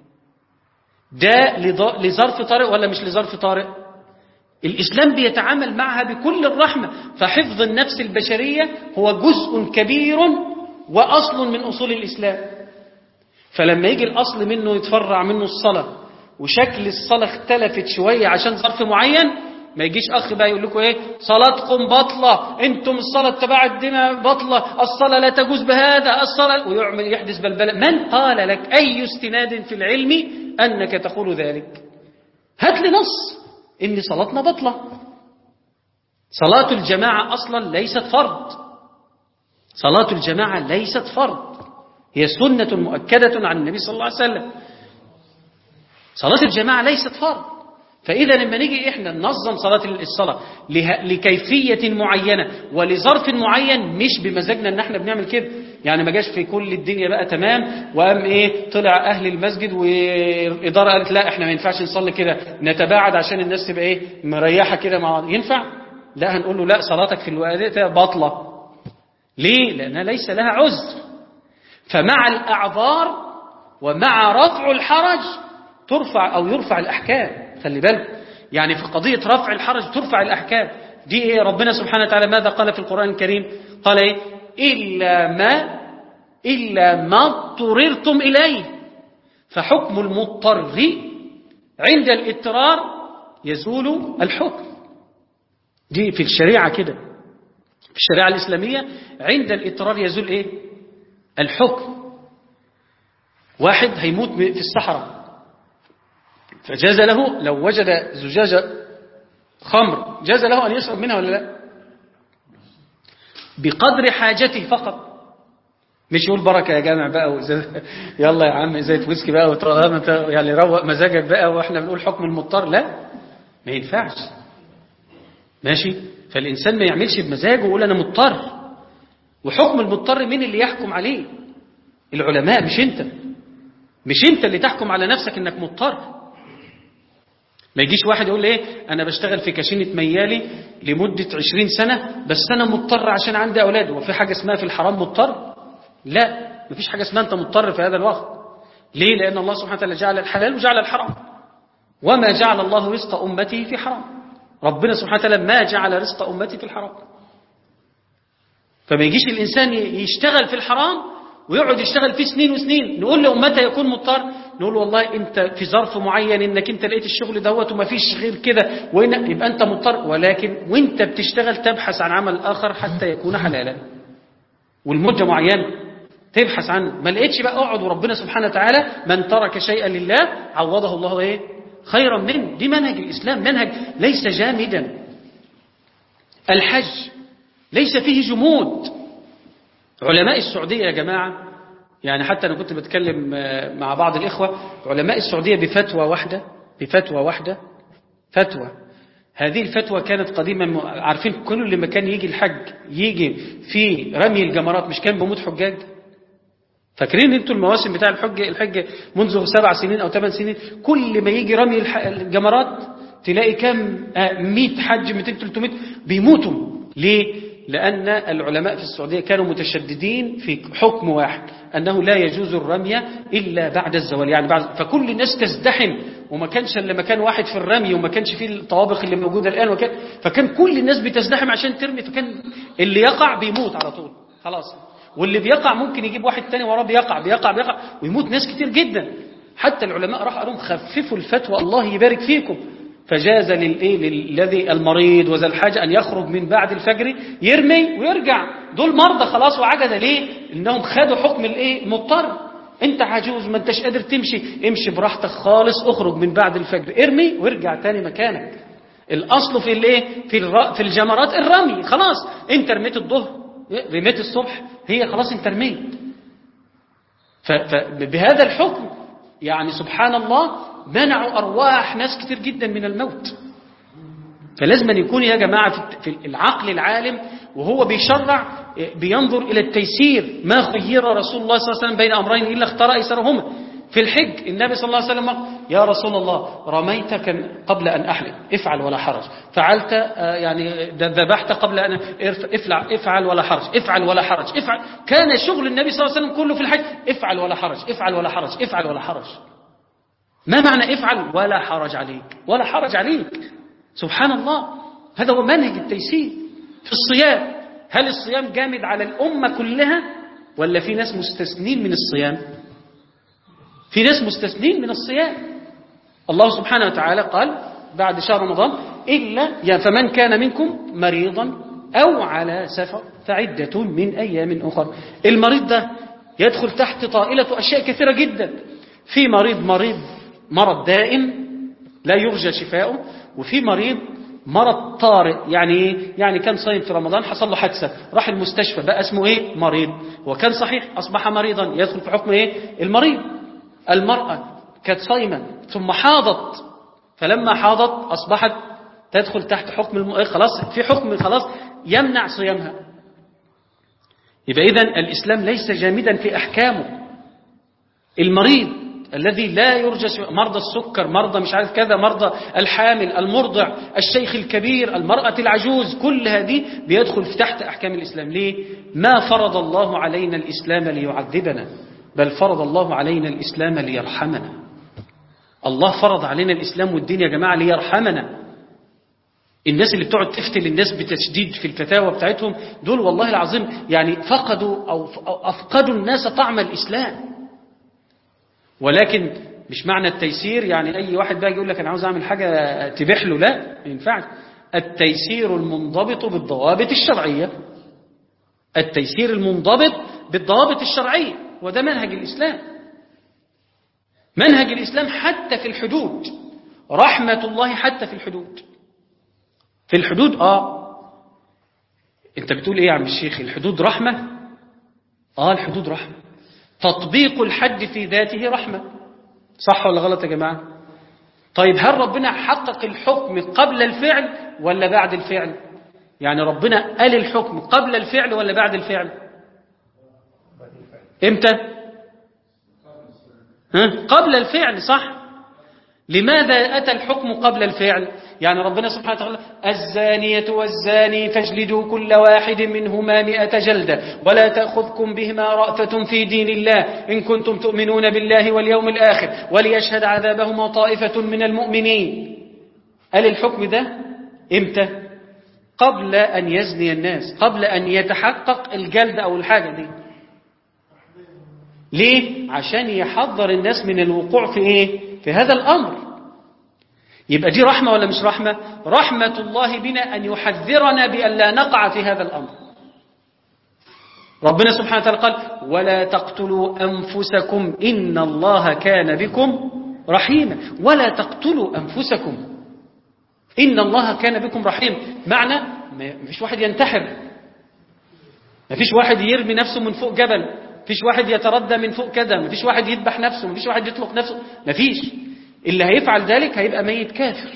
ده لظرف طارئ ولا مش لظرف طارئ؟ الإسلام بيتعامل معها بكل الرحمة فحفظ النفس البشرية هو جزء كبير وأصل من أصول الإسلام فلما يجي الأصل منه يتفرع منه الصلاة وشكل الصلاة اختلفت شوية عشان ظرف معين ما يجيش أخ بقى يقول لكم إيه صلاتكم بطلة أنتم الصلاة تبع الدماء بطلة الصلاة لا تجوز بهذا الصلاة ويعمل يحدث بلبلة من قال لك أي استناد في العلم أنك تقول ذلك هات لي نص إن صلاتنا بطلة صلاة الجماعة أصلا ليست فرض صلاة الجماعة ليست فرض هي سنة مؤكدة عن النبي صلى الله عليه وسلم صلاة الجماعة ليست فرض فإذا لما نيجي إحنا ننظم صلاة الصلاة لكيفية معينة ولظرف معين مش بمزاجنا إن إحنا بنعمل كده يعني ما جاش في كل الدنيا بقى تمام وقام إيه طلع أهل المسجد وإدارة قالت لا إحنا ما ينفعش نصلي كده نتباعد عشان الناس تبقى إيه مريحة كده مع بعض ينفع؟ لا هنقول له لا صلاتك في الوقت باطلة ليه؟ لأنها ليس لها عذر فمع الأعذار ومع رفع الحرج ترفع أو يرفع الأحكام خلي بالك يعني في قضية رفع الحرج ترفع الأحكام دي إيه ربنا سبحانه وتعالى ماذا قال في القرآن الكريم قال إيه إلا ما إلا ما اضطررتم إليه فحكم المضطر عند الاضطرار يزول الحكم دي في الشريعة كده في الشريعة الإسلامية عند الاضطرار يزول إيه الحكم واحد هيموت في الصحراء فجاز له لو وجد زجاجة خمر جاز له أن يشرب منها ولا لا بقدر حاجته فقط مش يقول بركة يا جامع بقى وزي يلا يا عم زيت ويسكي بقى يعني روق مزاجك بقى واحنا بنقول حكم المضطر لا ما ينفعش ماشي فالإنسان ما يعملش بمزاجه ويقول أنا مضطر وحكم المضطر مين اللي يحكم عليه العلماء مش انت مش انت اللي تحكم على نفسك انك مضطر ما يجيش واحد يقول ايه انا بشتغل في كاشينة ميالي لمدة عشرين سنة بس انا مضطر عشان عندي اولاد وفي حاجة اسمها في الحرام مضطر لا مفيش حاجة اسمها انت مضطر في هذا الوقت ليه لان الله سبحانه وتعالى جعل الحلال وجعل الحرام وما جعل الله رزق امتي في حرام ربنا سبحانه وتعالى ما جعل رزق امتي في الحرام فما يجيش الانسان يشتغل في الحرام ويقعد يشتغل فيه سنين وسنين نقول له متى يكون مضطر نقول له والله انت في ظرف معين انك انت لقيت الشغل دوت وما فيش غير كده وإن يبقى انت مضطر ولكن وانت بتشتغل تبحث عن عمل اخر حتى يكون حلالا والمده معينه تبحث عنه ما لقيتش بقى اقعد وربنا سبحانه وتعالى من ترك شيئا لله عوضه الله ايه خيرا منه دي منهج الاسلام منهج ليس جامدا الحج ليس فيه جمود علماء السعودية يا جماعة يعني حتى أنا كنت بتكلم مع بعض الإخوة علماء السعودية بفتوى واحدة بفتوى واحدة فتوى هذه الفتوى كانت قديما عارفين كل اللي مكان يجي الحج يجي في رمي الجمرات مش كان بموت حجاج فاكرين انتوا المواسم بتاع الحج الحج منذ سبع سنين او ثمان سنين كل ما يجي رمي الجمرات تلاقي كم 100 حج 200 300 بيموتوا ليه لأن العلماء في السعودية كانوا متشددين في حكم واحد أنه لا يجوز الرمي إلا بعد الزوال يعني بعد فكل الناس تزدحم وما كانش إلا مكان واحد في الرمي وما كانش فيه الطوابق اللي موجودة الآن وكان فكان كل الناس بتزدحم عشان ترمي فكان اللي يقع بيموت على طول خلاص واللي بيقع ممكن يجيب واحد تاني وراه بيقع بيقع بيقع ويموت ناس كتير جدا حتى العلماء راح قالوا خففوا الفتوى الله يبارك فيكم فجاز للايه للذي المريض وذا الحاجة أن يخرج من بعد الفجر يرمي ويرجع دول مرضى خلاص وعجزة ليه إنهم خدوا حكم الايه مضطر انت عجوز ما انتش قادر تمشي امشي براحتك خالص اخرج من بعد الفجر ارمي وارجع تاني مكانك الاصل في الايه في الر... في الجمرات الرمي خلاص انت رميت الظهر رميت الصبح هي خلاص انت رميت فبهذا الحكم يعني سبحان الله منعوا أرواح ناس كتير جدا من الموت فلازم أن يكون يا جماعة في العقل العالم وهو بيشرع بينظر إلى التيسير ما خير رسول الله صلى الله عليه وسلم بين أمرين إلا اختار أيسرهما في الحج النبي صلى الله عليه وسلم قال يا رسول الله رميت قبل أن أحلم افعل ولا حرج فعلت يعني ذبحت قبل أن افعل, افعل ولا حرج افعل ولا حرج افعل كان شغل النبي صلى الله عليه وسلم كله في الحج افعل ولا حرج افعل ولا حرج افعل ولا حرج ما معنى افعل ولا حرج عليك ولا حرج عليك سبحان الله هذا هو منهج التيسير في الصيام هل الصيام جامد على الأمة كلها ولا في ناس مستثنين من الصيام في ناس مستثنين من الصيام الله سبحانه وتعالى قال بعد شهر رمضان إلا يعني فمن كان منكم مريضا أو على سفر فعدة من أيام أخرى المريض ده يدخل تحت طائلة أشياء كثيرة جدا في مريض مريض مرض دائم لا يرجى شفاؤه وفي مريض مرض طارئ يعني ايه يعني كان صايم في رمضان حصل له حادثه راح المستشفى بقى اسمه ايه مريض وكان صحيح اصبح مريضا يدخل في حكم ايه المريض المراه كانت صايمه ثم حاضت فلما حاضت اصبحت تدخل تحت حكم الم... خلاص في حكم خلاص يمنع صيامها يبقى اذا الاسلام ليس جامدا في احكامه المريض الذي لا يرجى مرضى السكر مرضى مش عارف كذا مرضى الحامل المرضع الشيخ الكبير المرأة العجوز كل هذه بيدخل في تحت أحكام الإسلام ليه ما فرض الله علينا الإسلام ليعذبنا بل فرض الله علينا الإسلام ليرحمنا الله فرض علينا الإسلام والدين يا جماعة ليرحمنا الناس اللي بتقعد تفتل الناس بتشديد في الفتاوى بتاعتهم دول والله العظيم يعني فقدوا أو أفقدوا الناس طعم الإسلام ولكن مش معنى التيسير يعني أي واحد بقى يقول لك أنا عاوز أعمل حاجة تبيح له لا ما ينفعش التيسير المنضبط بالضوابط الشرعية التيسير المنضبط بالضوابط الشرعية وده منهج الإسلام منهج الإسلام حتى في الحدود رحمة الله حتى في الحدود في الحدود آه أنت بتقول إيه يا عم الشيخ الحدود رحمة آه الحدود رحمة تطبيق الحد في ذاته رحمة صح ولا غلط يا جماعة طيب هل ربنا حقق الحكم قبل الفعل ولا بعد الفعل يعني ربنا قال الحكم قبل الفعل ولا بعد الفعل امتى ها؟ قبل الفعل صح لماذا أتى الحكم قبل الفعل يعني ربنا سبحانه وتعالى الزانية والزاني فاجلدوا كل واحد منهما مئة جلدة ولا تأخذكم بهما رأفة في دين الله إن كنتم تؤمنون بالله واليوم الآخر وليشهد عذابهما طائفة من المؤمنين قال الحكم ده إمتى قبل أن يزني الناس قبل أن يتحقق الجلد أو الحاجة دي ليه عشان يحذر الناس من الوقوع في إيه في هذا الأمر يبقى دي رحمة ولا مش رحمة رحمة الله بنا أن يحذرنا بأن لا نقع في هذا الأمر ربنا سبحانه وتعالى قال ولا تقتلوا أنفسكم إن الله كان بكم رحيما ولا تقتلوا أنفسكم إن الله كان بكم رحيما معنى ما فيش واحد ينتحر ما فيش واحد يرمي نفسه من فوق جبل ما فيش واحد يتردى من فوق كذا ما فيش واحد يذبح نفسه ما فيش واحد يطلق نفسه ما فيش اللي هيفعل ذلك هيبقى ميت كافر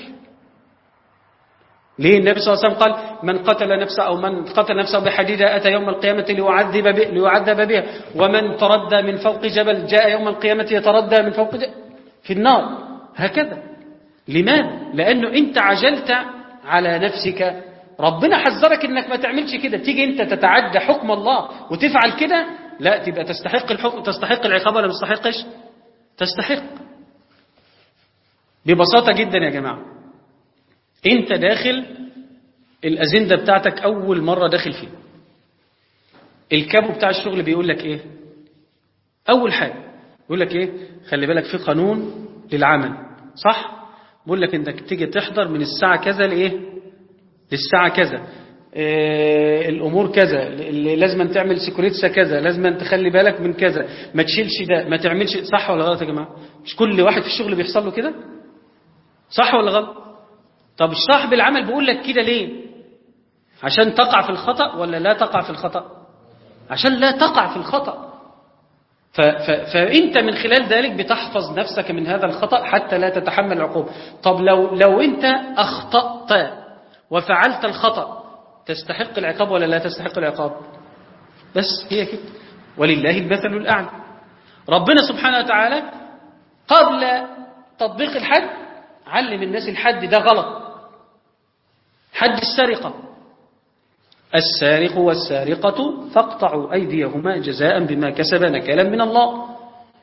ليه النبي صلى الله عليه وسلم قال من قتل نفسه أو من قتل نفسه بحديدة أتى يوم القيامة ليعذب, به ليعذب بها ومن تردى من فوق جبل جاء يوم القيامة يتردى من فوق جبل في النار هكذا لماذا؟ لأنه أنت عجلت على نفسك ربنا حذرك انك ما تعملش كده تيجي انت تتعدى حكم الله وتفعل كده لا تبقى تستحق الحكم تستحق العقاب ولا ما تستحقش تستحق ببساطة جدا يا جماعة انت داخل الأزندة بتاعتك أول مرة داخل فيه الكابو بتاع الشغل بيقول لك ايه أول حاجة بيقول لك ايه خلي بالك في قانون للعمل صح بيقول لك انك تيجي تحضر من الساعة كذا لايه للساعة كذا إيه الأمور كذا اللي لازم تعمل سيكوريتسا كذا لازم تخلي بالك من كذا ما تشيلش ده ما تعملش صح ولا غلط يا جماعة مش كل واحد في الشغل بيحصل له كده صح ولا غلط طب صاحب العمل بيقول لك كده ليه عشان تقع في الخطأ ولا لا تقع في الخطأ عشان لا تقع في الخطأ ف ف فأنت من خلال ذلك بتحفظ نفسك من هذا الخطأ حتى لا تتحمل العقوبة طب لو, لو أنت أخطأت وفعلت الخطأ تستحق العقاب ولا لا تستحق العقاب بس هي كده ولله المثل الأعلى ربنا سبحانه وتعالى قبل تطبيق الحد علم الناس الحد ده غلط حد السرقة السارق والسارقة فاقطعوا أيديهما جزاء بما كسب نكالا من الله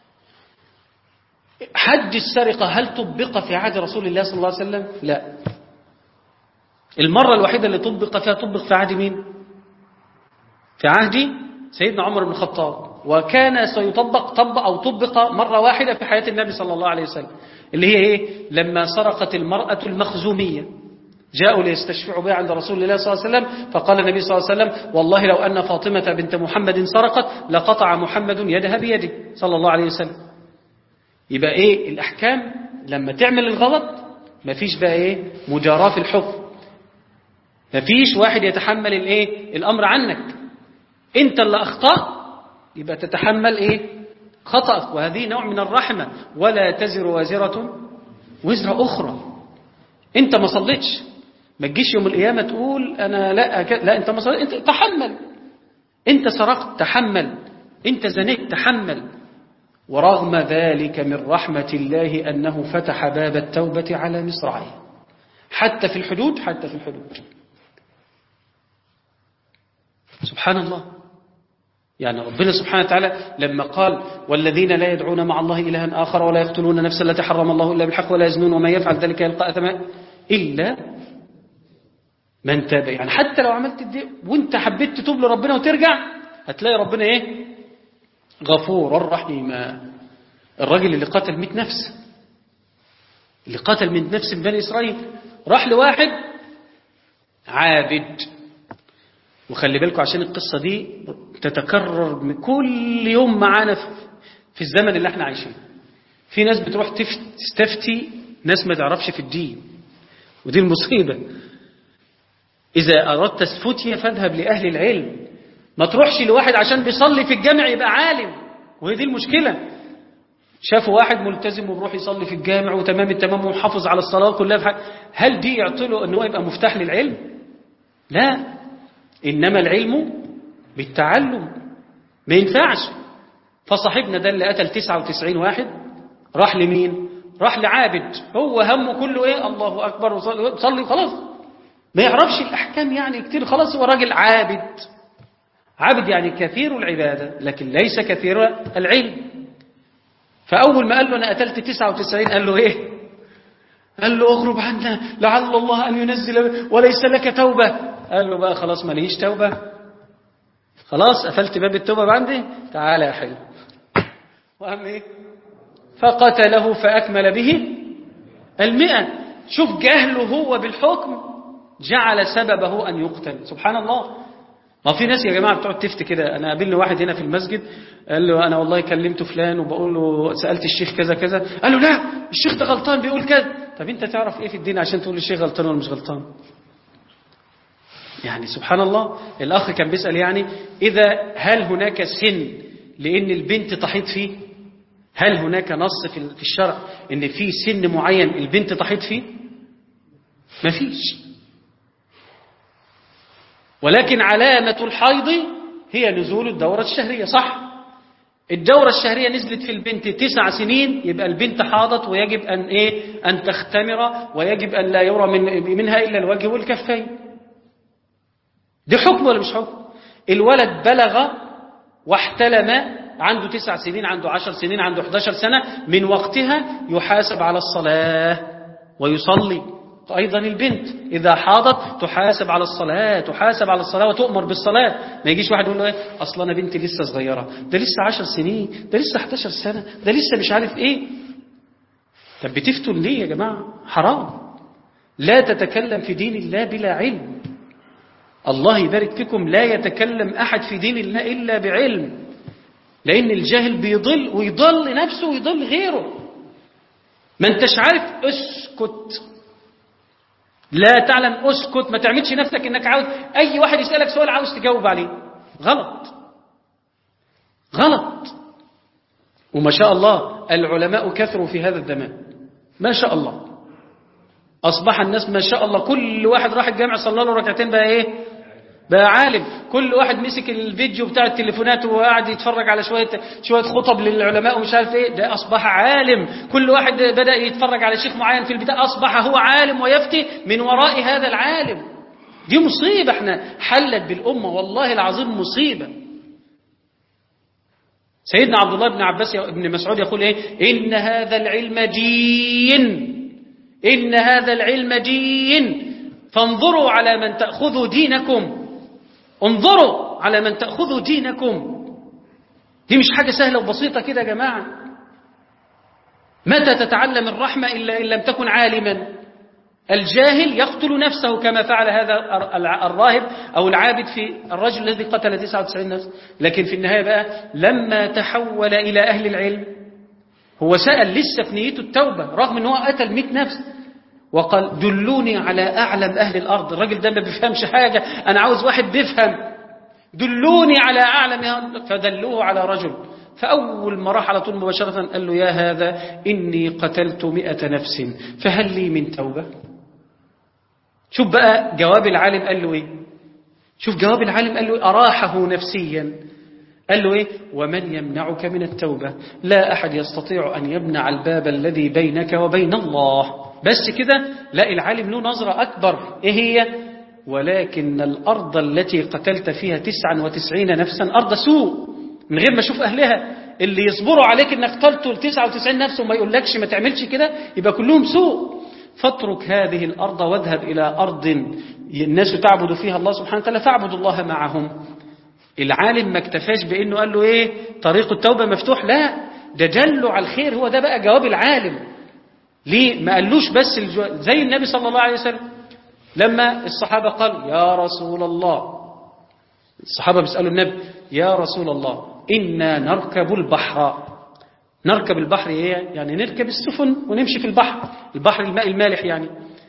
حد السرقة هل طبق في عهد رسول الله صلى الله عليه وسلم لا المرة الوحيدة اللي طبق فيها طبق في عهد مين في عهد سيدنا عمر بن الخطاب وكان سيطبق طبق أو طبق مرة واحدة في حياة النبي صلى الله عليه وسلم اللي هي إيه لما سرقت المرأة المخزومية جاءوا ليستشفعوا بها عند رسول الله صلى الله عليه وسلم فقال النبي صلى الله عليه وسلم والله لو أن فاطمة بنت محمد سرقت لقطع محمد يدها بيده صلى الله عليه وسلم يبقى إيه الأحكام لما تعمل الغلط مفيش بقى إيه مجاراة في الحكم مفيش واحد يتحمل الإيه الأمر عنك أنت اللي أخطأت يبقى تتحمل إيه خطأك وهذه نوع من الرحمة ولا تزر وازرة وزر أخرى أنت ما صليتش ما تجيش يوم القيامة تقول أنا لا أك... لا أنت ما صليت أنت تحمل أنت سرقت تحمل أنت زنيت تحمل ورغم ذلك من رحمة الله أنه فتح باب التوبة على مصراعيه حتى في الحدود حتى في الحدود سبحان الله يعني ربنا سبحانه وتعالى لما قال والذين لا يدعون مع الله إلها آخر ولا يقتلون نفسا التي حرم الله إلا بالحق ولا يزنون وما يفعل ذلك يلقى أثما إلا من تاب يعني حتى لو عملت دي وانت حبيت تتوب لربنا وترجع هتلاقي ربنا ايه غفور رحيما الراجل اللي قتل 100 نفس اللي قتل 100 نفس من بني إسرائيل راح لواحد عابد وخلي بالكم عشان القصة دي تتكرر من كل يوم معانا في الزمن اللي احنا عايشين في ناس بتروح تستفتي ناس ما تعرفش في الدين ودي المصيبة إذا أردت الفتية فاذهب لأهل العلم ما تروحش لواحد عشان بيصلي في الجامع يبقى عالم وهي دي المشكلة شافوا واحد ملتزم وبروح يصلي في الجامع وتمام التمام ومحافظ على الصلاة كلها في حاجة. هل دي يعطله أنه يبقى مفتاح للعلم لا إنما العلم بالتعلم ما ينفعش فصاحبنا ده اللي قتل 99 واحد راح لمين راح لعابد هو همه كله ايه الله اكبر وصلي وخلاص ما يعرفش الاحكام يعني كتير خلاص هو راجل عابد عبد يعني كثير العبادة لكن ليس كثير العلم فأول ما قال له أنا قتلت 99 قال له إيه قال له اغرب عنا لعل الله أن ينزل وليس لك توبة قال له بقى خلاص ما ليش توبة خلاص قفلت باب التوبة عندي تعالى يا حلو وقام إيه فقتله فأكمل به المئة شوف جهله هو بالحكم جعل سببه أن يقتل سبحان الله ما في ناس يا جماعة بتقعد تفتي كده أنا قابلني واحد هنا في المسجد قال له أنا والله كلمت فلان وبقول له سألت الشيخ كذا كذا قال له لا الشيخ ده غلطان بيقول كذا طب أنت تعرف إيه في الدين عشان تقول الشيخ غلطان ولا مش غلطان يعني سبحان الله الأخ كان بيسأل يعني إذا هل هناك سن لأن البنت تحيط فيه هل هناك نص في الشرع ان في سن معين البنت تحيط فيه مفيش ولكن علامة الحيض هي نزول الدورة الشهرية صح الدورة الشهرية نزلت في البنت تسع سنين يبقى البنت حاضت ويجب أن, إيه؟ أن تختمر ويجب أن لا يرى من منها إلا الوجه والكفين دي حكم ولا مش حكم الولد بلغ واحتلم عنده تسع سنين عنده عشر سنين عنده 11 سنة من وقتها يحاسب على الصلاة ويصلي أيضا البنت إذا حاضت تحاسب على الصلاة تحاسب على الصلاة وتؤمر بالصلاة ما يجيش واحد يقول له إيه أصلا أنا بنتي لسه صغيرة ده لسه عشر سنين ده لسه 11 سنة ده لسه مش عارف إيه طب بتفتوا ليه يا جماعة حرام لا تتكلم في دين الله بلا علم الله يبارك فيكم لا يتكلم أحد في دين الله إلا بعلم لأن الجاهل بيضل ويضل نفسه ويضل غيره ما انتش عارف اسكت لا تعلم اسكت ما تعملش نفسك انك عاوز اي واحد يسألك سؤال عاوز تجاوب عليه غلط غلط وما شاء الله العلماء كثروا في هذا الزمان ما شاء الله أصبح الناس ما شاء الله كل واحد راح الجامع صلى له ركعتين بقى إيه بقى عالم كل واحد مسك الفيديو بتاع التليفونات وقاعد يتفرج على شوية شوية خطب للعلماء ومش عارف ايه ده أصبح عالم كل واحد بدأ يتفرج على شيخ معين في البتاع أصبح هو عالم ويفتي من وراء هذا العالم دي مصيبة احنا حلت بالأمة والله العظيم مصيبة سيدنا عبد الله بن عباس بن مسعود يقول ايه إن هذا العلم دين إن هذا العلم دين فانظروا على من تأخذوا دينكم انظروا على من تأخذوا دينكم دي مش حاجة سهلة وبسيطة كده يا جماعة متى تتعلم الرحمة إلا إن لم تكن عالما الجاهل يقتل نفسه كما فعل هذا الراهب أو العابد في الرجل الذي قتل 99 نفس لكن في النهاية بقى لما تحول إلى أهل العلم هو سأل لسه في نيته التوبة رغم أنه قتل 100 نفس وقال دلوني على أعلم أهل الأرض الراجل ده ما بيفهمش حاجة أنا عاوز واحد بيفهم دلوني على أعلم فدلوه على رجل فأول ما راح على طول مباشرة قال له يا هذا إني قتلت مئة نفس فهل لي من توبة شوف بقى جواب العالم قال له إيه شوف جواب العالم قال له أراحه نفسيا قال له إيه ومن يمنعك من التوبة لا أحد يستطيع أن يمنع الباب الذي بينك وبين الله بس كده لا العالم له نظرة أكبر إيه هي ولكن الأرض التي قتلت فيها تسعا وتسعين نفسا أرض سوء من غير ما أشوف أهلها اللي يصبروا عليك انك قتلت التسعة وتسعين نفس وما يقولكش ما تعملش كده يبقى كلهم سوء فاترك هذه الأرض واذهب إلى أرض الناس تعبد فيها الله سبحانه وتعالى فاعبد الله معهم العالم ما اكتفاش بأنه قال له إيه طريق التوبة مفتوح لا ده دله على الخير هو ده بقى جواب العالم ليه ما قالوش بس الجو... زي النبي صلى الله عليه وسلم لما الصحابة قالوا يا رسول الله الصحابة بيسألوا النبي يا رسول الله إنا نركب البحر نركب البحر إيه؟ يعني نركب السفن ونمشي في البحر البحر الماء المالح يعني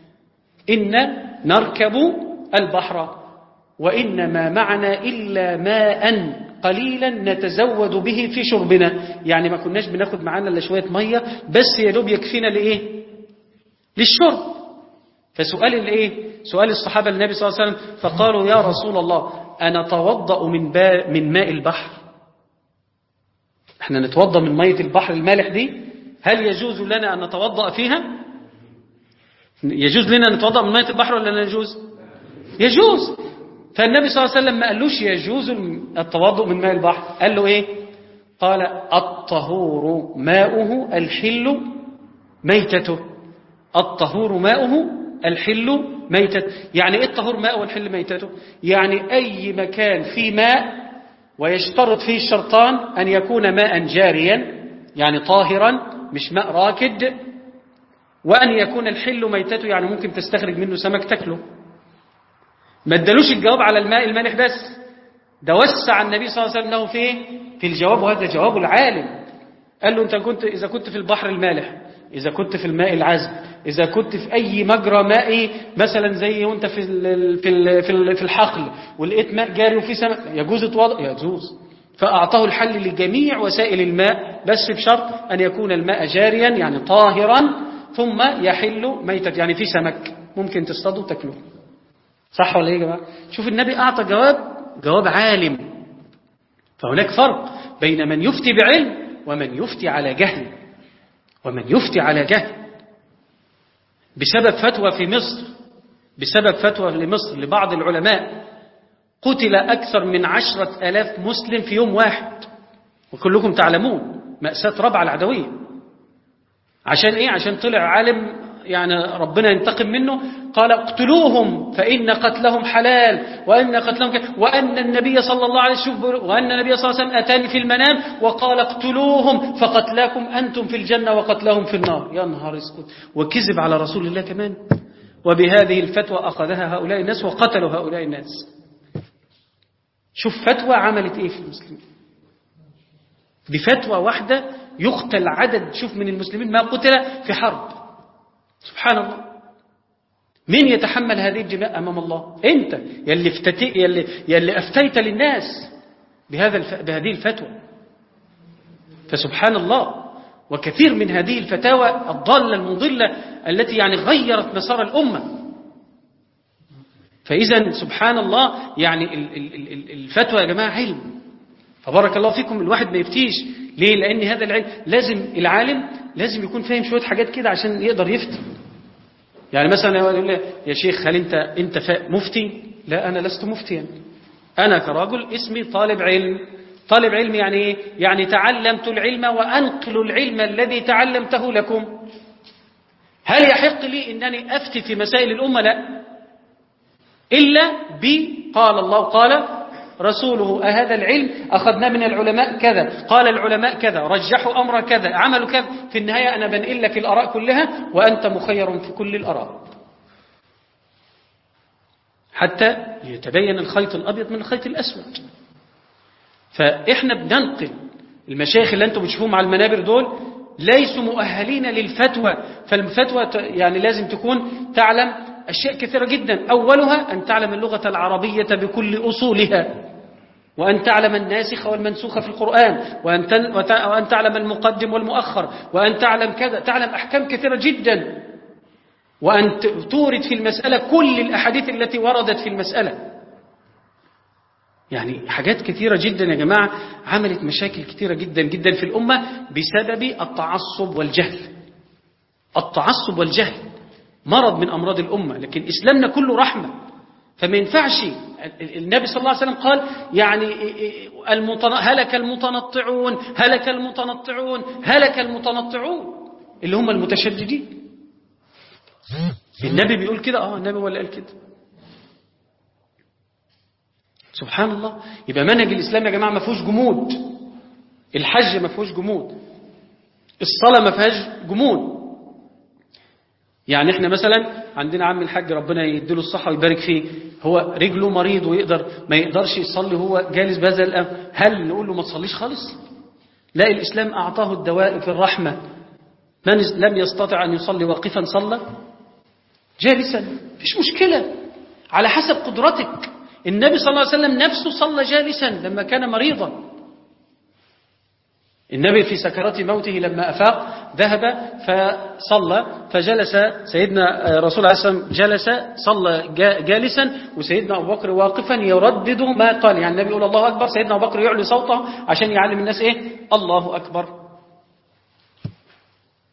إنا نركب البحر وإنما معنا إلا ماء قليلا نتزود به في شربنا يعني ما كناش بناخد معانا إلا شوية مية بس يا دوب يكفينا لإيه للشرب فسؤال الإيه سؤال الصحابة للنبي صلى الله عليه وسلم فقالوا يا رسول الله أنا توضأ من, من ماء البحر احنا نتوضأ من مية البحر المالح دي هل يجوز لنا أن نتوضأ فيها يجوز لنا أن نتوضأ من مية البحر ولا لا يجوز يجوز فالنبي صلى الله عليه وسلم ما قالوش يجوز التوضؤ من ماء البحر قال له ايه قال الطهور ماؤه الحل ميتته الطهور ماؤه الحل ميتته يعني ايه الطهور ماؤه الحل ميتته يعني اي مكان فيه ماء ويشترط فيه الشرطان ان يكون ماء جاريا يعني طاهرا مش ماء راكد وان يكون الحل ميتته يعني ممكن تستخرج منه سمك تاكله ما ادالوش الجواب على الماء المالح بس ده وسع النبي صلى الله عليه وسلم له في ايه في الجواب وهذا جواب العالم قال له انت كنت اذا كنت في البحر المالح اذا كنت في الماء العذب اذا كنت في اي مجرى مائي مثلا زي وانت في ال في ال في, ال في الحقل ولقيت ماء جاري وفي سمك يجوز توضأ يجوز فاعطاه الحل لجميع وسائل الماء بس بشرط ان يكون الماء جاريا يعني طاهرا ثم يحل ميتة يعني في سمك ممكن تصطاده وتاكله صح ولا ايه يا جماعه شوف النبي اعطى جواب جواب عالم فهناك فرق بين من يفتي بعلم ومن يفتي على جهل ومن يفتي على جهل بسبب فتوى في مصر بسبب فتوى لمصر لبعض العلماء قتل أكثر من عشرة ألاف مسلم في يوم واحد وكلكم تعلمون مأساة ربع العدوية عشان إيه؟ عشان طلع عالم يعني ربنا ينتقم منه قال اقتلوهم فإن قتلهم حلال وأن قتلهم ك... وأن النبي صلى الله عليه وسلم وأن النبي صلى الله عليه وسلم أتاني في المنام وقال اقتلوهم فقتلاكم أنتم في الجنة وقتلهم في النار يا نهار اسكت وكذب على رسول الله كمان وبهذه الفتوى أخذها هؤلاء الناس وقتلوا هؤلاء الناس شوف فتوى عملت إيه في المسلمين بفتوى واحدة يقتل عدد شوف من المسلمين ما قتل في حرب سبحان الله مين يتحمل هذه الدماء أمام الله أنت يلي, افتتي يلي, يلي أفتيت للناس بهذا الف... بهذه الفتوى فسبحان الله وكثير من هذه الفتاوى الضالة المضلة التي يعني غيرت مسار الأمة فإذا سبحان الله يعني الفتوى يا جماعة علم فبارك الله فيكم الواحد ما يفتيش ليه لأن هذا العلم لازم العالم لازم يكون فاهم شوية حاجات كده عشان يقدر يفتي يعني مثلا يقول لي يا شيخ هل انت انت مفتي لا انا لست مفتيا انا كرجل اسمي طالب علم طالب علم يعني ايه يعني تعلمت العلم وانقل العلم الذي تعلمته لكم هل يحق لي انني افتي في مسائل الامه لا الا ب قال الله قال رسوله أهذا العلم أخذناه من العلماء كذا قال العلماء كذا رجحوا أمر كذا عملوا كذا في النهاية أنا بنقل لك الأراء كلها وأنت مخير في كل الأراء حتى يتبين الخيط الأبيض من الخيط الأسود فإحنا بننقل المشايخ اللي أنتم بتشوفوهم على المنابر دول ليسوا مؤهلين للفتوى فالفتوى يعني لازم تكون تعلم أشياء كثيرة جدا أولها أن تعلم اللغة العربية بكل أصولها وأن تعلم الناسخ والمنسوخ في القرآن وأن, وأن تعلم المقدم والمؤخر وأن تعلم كذا تعلم أحكام كثيرة جدا وأن تورد في المسألة كل الأحاديث التي وردت في المسألة يعني حاجات كثيرة جدا يا جماعة عملت مشاكل كثيرة جدا جدا في الأمة بسبب التعصب والجهل التعصب والجهل مرض من أمراض الأمة لكن إسلامنا كله رحمة فما ينفعش النبي صلى الله عليه وسلم قال يعني المتن... هلك المتنطعون هلك المتنطعون هلك المتنطعون اللي هم المتشددين النبي بيقول كده اه النبي ولا قال كده سبحان الله يبقى منهج الإسلام يا جماعة ما فيهوش جمود الحج ما فيهوش جمود الصلاة ما فيهاش جمود يعني احنا مثلا عندنا عم الحاج ربنا يديله الصحة ويبارك فيه هو رجله مريض ويقدر ما يقدرش يصلي وهو جالس بهذا الأمر هل نقول له ما تصليش خالص لا الإسلام أعطاه الدواء في الرحمة من لم يستطع أن يصلي واقفا صلى جالسا فيش مشكلة على حسب قدرتك النبي صلى الله عليه وسلم نفسه صلى جالسا لما كان مريضا النبي في سكرات موته لما أفاق ذهب فصلى فجلس سيدنا رسول الله عليه وسلم جلس صلى جالسا وسيدنا أبو بكر واقفا يردد ما قال يعني النبي يقول الله أكبر سيدنا أبو بكر يعلي صوته عشان يعلم الناس إيه الله أكبر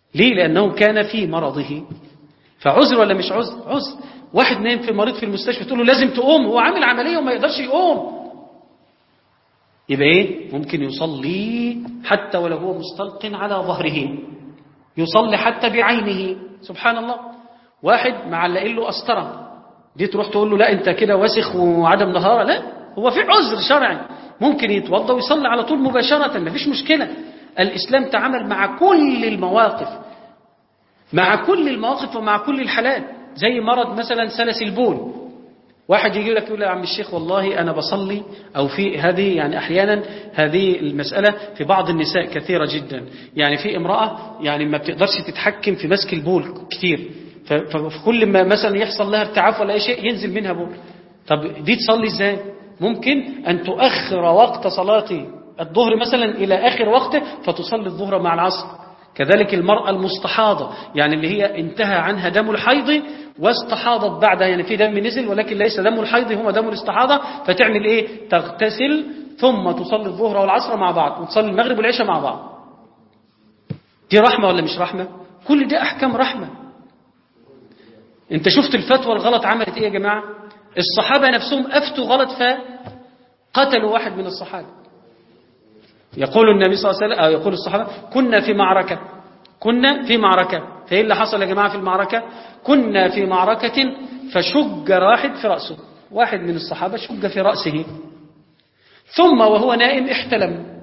ليه لأنه كان في مرضه فعذر ولا مش عذر عذر واحد نايم في مريض في المستشفى تقول له لازم تقوم هو عامل عملية وما يقدرش يقوم يبقى ايه ممكن يصلي حتى ولو هو مستلق على ظهره يصلي حتى بعينه سبحان الله واحد معلقين له قسطره دي تروح تقول له لا انت كده وسخ وعدم طهاره لا هو في عذر شرعي ممكن يتوضا ويصلي على طول مباشره مفيش مشكله الاسلام تعامل مع كل المواقف مع كل المواقف ومع كل الحالات زي مرض مثلا سلس البول واحد يجي لك يقول يا عم الشيخ والله أنا بصلي أو في هذه يعني أحيانا هذه المسألة في بعض النساء كثيرة جدا يعني في امرأة يعني ما بتقدرش تتحكم في مسك البول كتير فكل ما مثلا يحصل لها ارتعاف ولا أي شيء ينزل منها بول طب دي تصلي ازاي ممكن أن تؤخر وقت صلاة الظهر مثلا إلى آخر وقته فتصلي الظهر مع العصر كذلك المرأة المستحاضة يعني اللي هي انتهى عنها دم الحيض واستحاضت بعدها يعني في دم نزل ولكن ليس دم الحيض هو دم الاستحاضة فتعمل ايه تغتسل ثم تصلي الظهر والعصر مع بعض وتصلي المغرب والعشاء مع بعض دي رحمة ولا مش رحمة كل دي أحكام رحمة انت شفت الفتوى الغلط عملت ايه يا جماعة الصحابة نفسهم أفتوا غلط فقتلوا واحد من الصحابة يقول النبي صلى الله عليه وسلم أو يقول الصحابة كنا في معركة كنا في معركة فإيه اللي حصل يا جماعة في المعركة كنا في معركة فشج واحد في رأسه واحد من الصحابة شج في رأسه ثم وهو نائم احتلم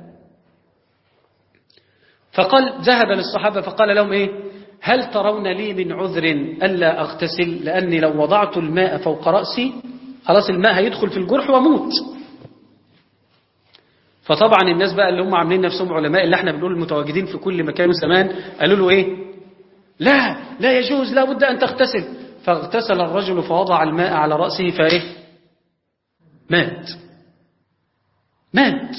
فقال ذهب للصحابة فقال لهم إيه هل ترون لي من عذر ألا أغتسل لأني لو وضعت الماء فوق رأسي خلاص الماء هيدخل في الجرح وموت فطبعا الناس بقى اللي هم عاملين نفسهم علماء اللي احنا بنقول المتواجدين في كل مكان وزمان قالوا له ايه لا لا يجوز لا بد ان تغتسل فاغتسل الرجل فوضع الماء على رأسه فايه مات مات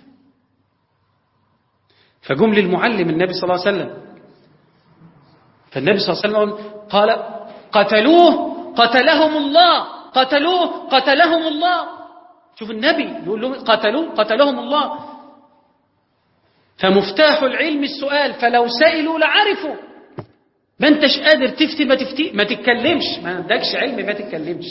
فجم للمعلم النبي صلى الله عليه وسلم فالنبي صلى الله عليه وسلم قال قتلوه قتلهم الله قتلوه قتلهم الله شوف النبي يقول لهم قتلوه قتلهم الله فمفتاح العلم السؤال فلو سئلوا لعرفوا ما انتش قادر تفتي ما تفتي ما تتكلمش ما عندكش علم ما تتكلمش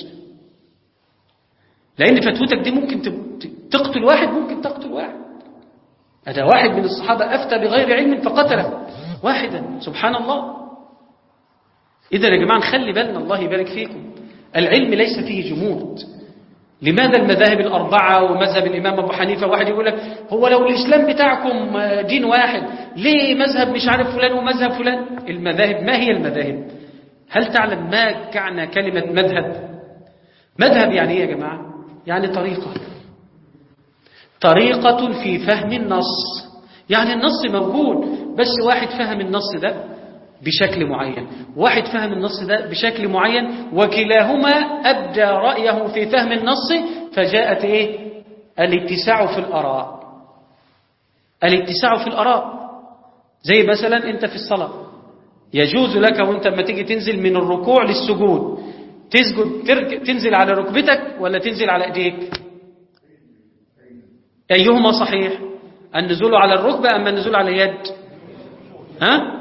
لان فتوتك دي ممكن تقتل واحد ممكن تقتل واحد هذا واحد من الصحابة أفتى بغير علم فقتله واحدا سبحان الله إذا يا جماعة نخلي بالنا الله يبارك فيكم العلم ليس فيه جمود لماذا المذاهب الأربعة ومذهب الإمام أبو حنيفة واحد يقول لك هو لو الإسلام بتاعكم دين واحد ليه مذهب مش عارف فلان ومذهب فلان المذاهب ما هي المذاهب هل تعلم ما كان كلمة مذهب مذهب يعني إيه يا جماعة يعني طريقة طريقة في فهم النص يعني النص موجود بس واحد فهم النص ده بشكل معين واحد فهم النص ده بشكل معين وكلاهما أبدى رأيه في فهم النص فجاءت إيه الاتساع في الأراء الاتساع في الأراء زي مثلا أنت في الصلاة يجوز لك وانت لما تيجي تنزل من الركوع للسجود تسجد تنزل على ركبتك ولا تنزل على ايديك أيهما صحيح النزول على الركبة أما النزول على اليد ها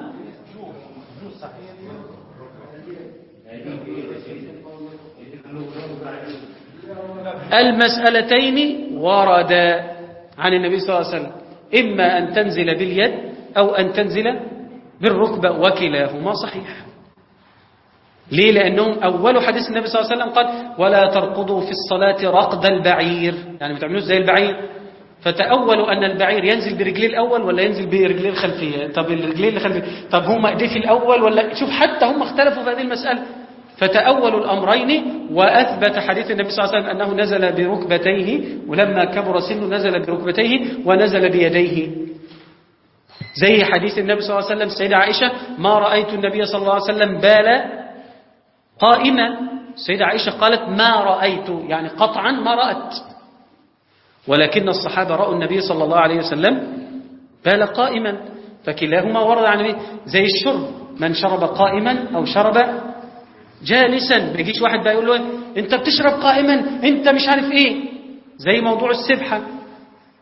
المسألتين وردا عن النبي صلى الله عليه وسلم إما أن تنزل باليد أو أن تنزل بالركبة وكلاهما صحيح ليه لأنهم أول حديث النبي صلى الله عليه وسلم قال ولا ترقضوا في الصلاة رقد البعير يعني ما تعملوش زي البعير فتأولوا أن البعير ينزل برجليه الأول ولا ينزل برجليه الخلفية طب الرجلين الخلفية طب هم ايديه في الأول ولا شوف حتى هم اختلفوا في هذه المسألة فتأولوا الأمرين وأثبت حديث النبي صلى الله عليه وسلم أنه نزل بركبتيه ولما كبر سنه نزل بركبتيه ونزل بيديه زي حديث النبي صلى الله عليه وسلم السيدة عائشة ما رأيت النبي صلى الله عليه وسلم بال قائما السيدة عائشة قالت ما رأيت يعني قطعا ما رأت ولكن الصحابة رأوا النبي صلى الله عليه وسلم بال قائما فكلاهما ورد عن النبي زي الشرب من شرب قائما أو شرب جالسا ما يجيش واحد بقى يقول له انت بتشرب قائما انت مش عارف ايه زي موضوع السبحة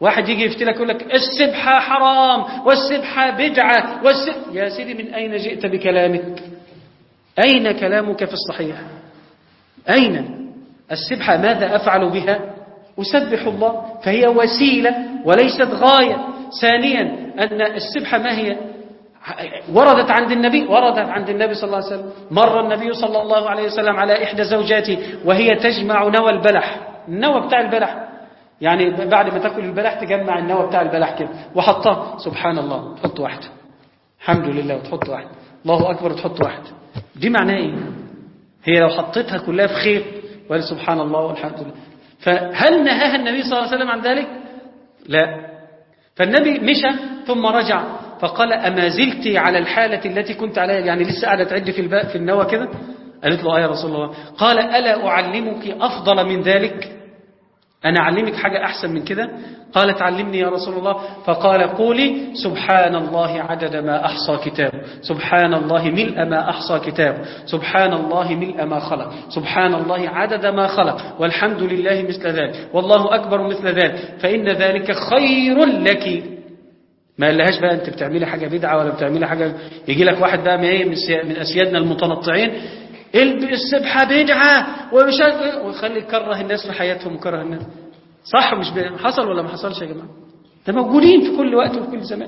واحد يجي يفتي لك يقول لك السبحة حرام والسبحة بدعة والسب... يا سيدي من أين جئت بكلامك أين كلامك في الصحيح أين السبحة ماذا أفعل بها أسبح الله فهي وسيلة وليست غاية ثانيا أن السبحة ما هي وردت عند النبي وردت عند النبي صلى الله عليه وسلم مر النبي صلى الله عليه وسلم على إحدى زوجاته وهي تجمع نوى البلح النوى بتاع البلح يعني بعد ما تاكل البلح تجمع النوى بتاع البلح كده وحطها سبحان الله تحط واحدة الحمد لله وتحط واحدة الله أكبر وتحط واحدة دي معناها إيه هي لو حطيتها كلها في خير وقال سبحان الله والحمد لله فهل نهاها النبي صلى الله عليه وسلم عن ذلك لا فالنبي مشى ثم رجع فقال أما زلت على الحالة التي كنت عليها يعني لسه قاعدة تعد في الباء في النوى كده قالت له آه يا رسول الله قال ألا أعلمك أفضل من ذلك أنا أعلمك حاجة أحسن من كده قالت علمني يا رسول الله فقال قولي سبحان الله عدد ما أحصى كتابه سبحان الله ملء ما أحصى كتابه سبحان الله ملء ما خلق سبحان الله عدد ما خلق والحمد لله مثل ذلك والله أكبر مثل ذلك فإن ذلك خير لك ما قالهاش بقى انت بتعملي حاجة بدعة ولا بتعملي حاجة يجي لك واحد بقى من أسيادنا المتنطعين السبحة بدعة ومش ويخلي يكره الناس في حياتهم وكره الناس صح مش حصل ولا ما حصلش يا جماعة ده موجودين في كل وقت وفي كل زمان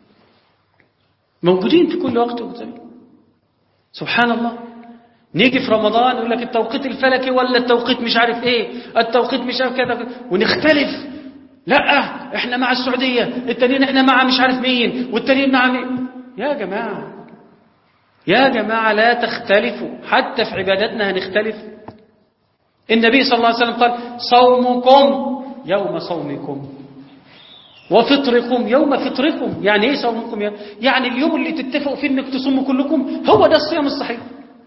موجودين في كل وقت وفي زمان سبحان الله نيجي في رمضان يقول لك التوقيت الفلكي ولا التوقيت مش عارف ايه التوقيت مش عارف كذا ونختلف لا احنا مع السعودية التانيين احنا مع مش عارف مين والتانيين مع مين يا جماعة يا جماعة لا تختلفوا حتى في عبادتنا هنختلف النبي صلى الله عليه وسلم قال صومكم يوم صومكم وفطركم يوم فطركم يعني ايه صومكم يوم؟ يعني اليوم اللي تتفقوا فيه انك تصوموا كلكم هو ده الصيام الصحيح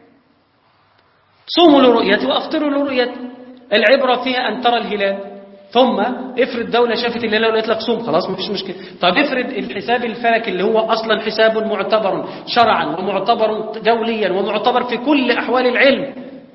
صوموا لرؤيتي وافطروا لرؤيتي العبرة فيها ان ترى الهلال ثم افرض دولة شافت الهلال وقالت لك صوم خلاص مفيش مشكلة طب افرض الحساب الفلكي اللي هو أصلا حساب معتبر شرعا ومعتبر دوليا ومعتبر في كل أحوال العلم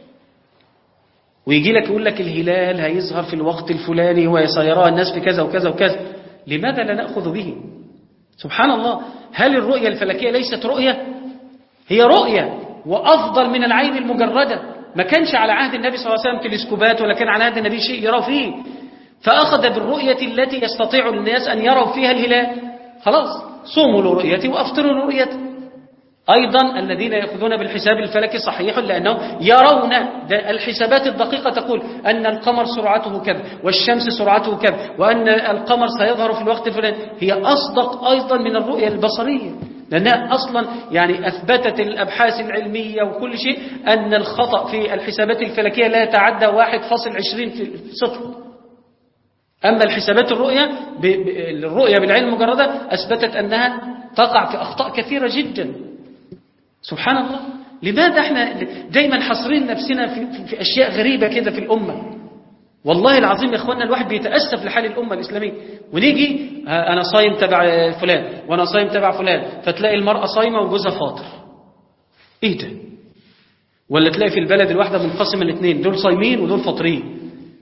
ويجي لك يقول لك الهلال هيظهر في الوقت الفلاني وسيراه الناس في كذا وكذا وكذا لماذا لا نأخذ به سبحان الله هل الرؤية الفلكية ليست رؤية هي رؤية وأفضل من العين المجردة ما كانش على عهد النبي صلى الله عليه وسلم تلسكوبات ولا كان على عهد النبي شيء يرى فيه فأخذ بالرؤية التي يستطيع الناس أن يروا فيها الهلال خلاص صوموا لرؤيتي وأفطروا لرؤيتي أيضا الذين يأخذون بالحساب الفلكي صحيح لأنهم يرون الحسابات الدقيقة تقول أن القمر سرعته كذا والشمس سرعته كذا وأن القمر سيظهر في الوقت الفلاني هي أصدق أيضا من الرؤية البصرية لأنها أصلا يعني أثبتت الأبحاث العلمية وكل شيء أن الخطأ في الحسابات الفلكية لا يتعدى 1.20 في صفر أما الحسابات الرؤية الرؤية بالعين المجردة أثبتت أنها تقع في أخطاء كثيرة جدا سبحان الله لماذا احنا دايما حصرين نفسنا في, في أشياء غريبة كده في الأمة والله العظيم يا اخوانا الواحد بيتأسف لحال الأمة الإسلامية ونيجي أنا صايم تبع فلان وأنا صايم تبع فلان فتلاقي المرأة صايمة وجوزها فاطر إيه ده ولا تلاقي في البلد الواحدة منقسمة الاثنين دول صايمين ودول فاطرين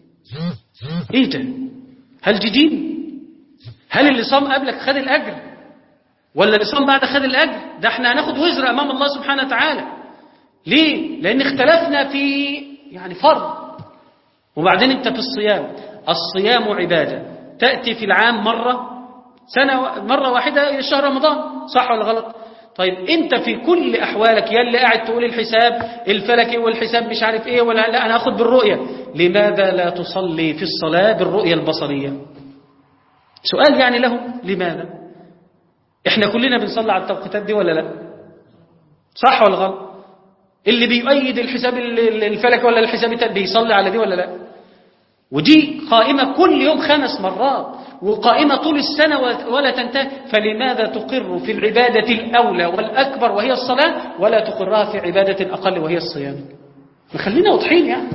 إيه ده هل دي دين هل اللي صام قبلك خد الأجر ولا اللي صام بعد خد الأجر ده احنا هناخد وزر أمام الله سبحانه وتعالى ليه لأن اختلفنا في يعني فرض وبعدين انت في الصيام الصيام عبادة تأتي في العام مرة سنة مرة واحدة شهر رمضان صح ولا غلط طيب انت في كل احوالك يا اللي قاعد تقول الحساب الفلكي والحساب مش عارف ايه ولا لا انا اخد بالرؤية لماذا لا تصلي في الصلاة بالرؤية البصرية سؤال يعني له لماذا احنا كلنا بنصلي على التوقيتات دي ولا لا صح ولا غلط اللي بيؤيد الحساب الفلكي ولا الحساب بيصلي على دي ولا لا ودي قائمة كل يوم خمس مرات وقائمة طول السنة ولا تنتهي فلماذا تقر في العبادة الأولى والأكبر وهي الصلاة ولا تقرها في عبادة أقل وهي الصيام خلينا واضحين يعني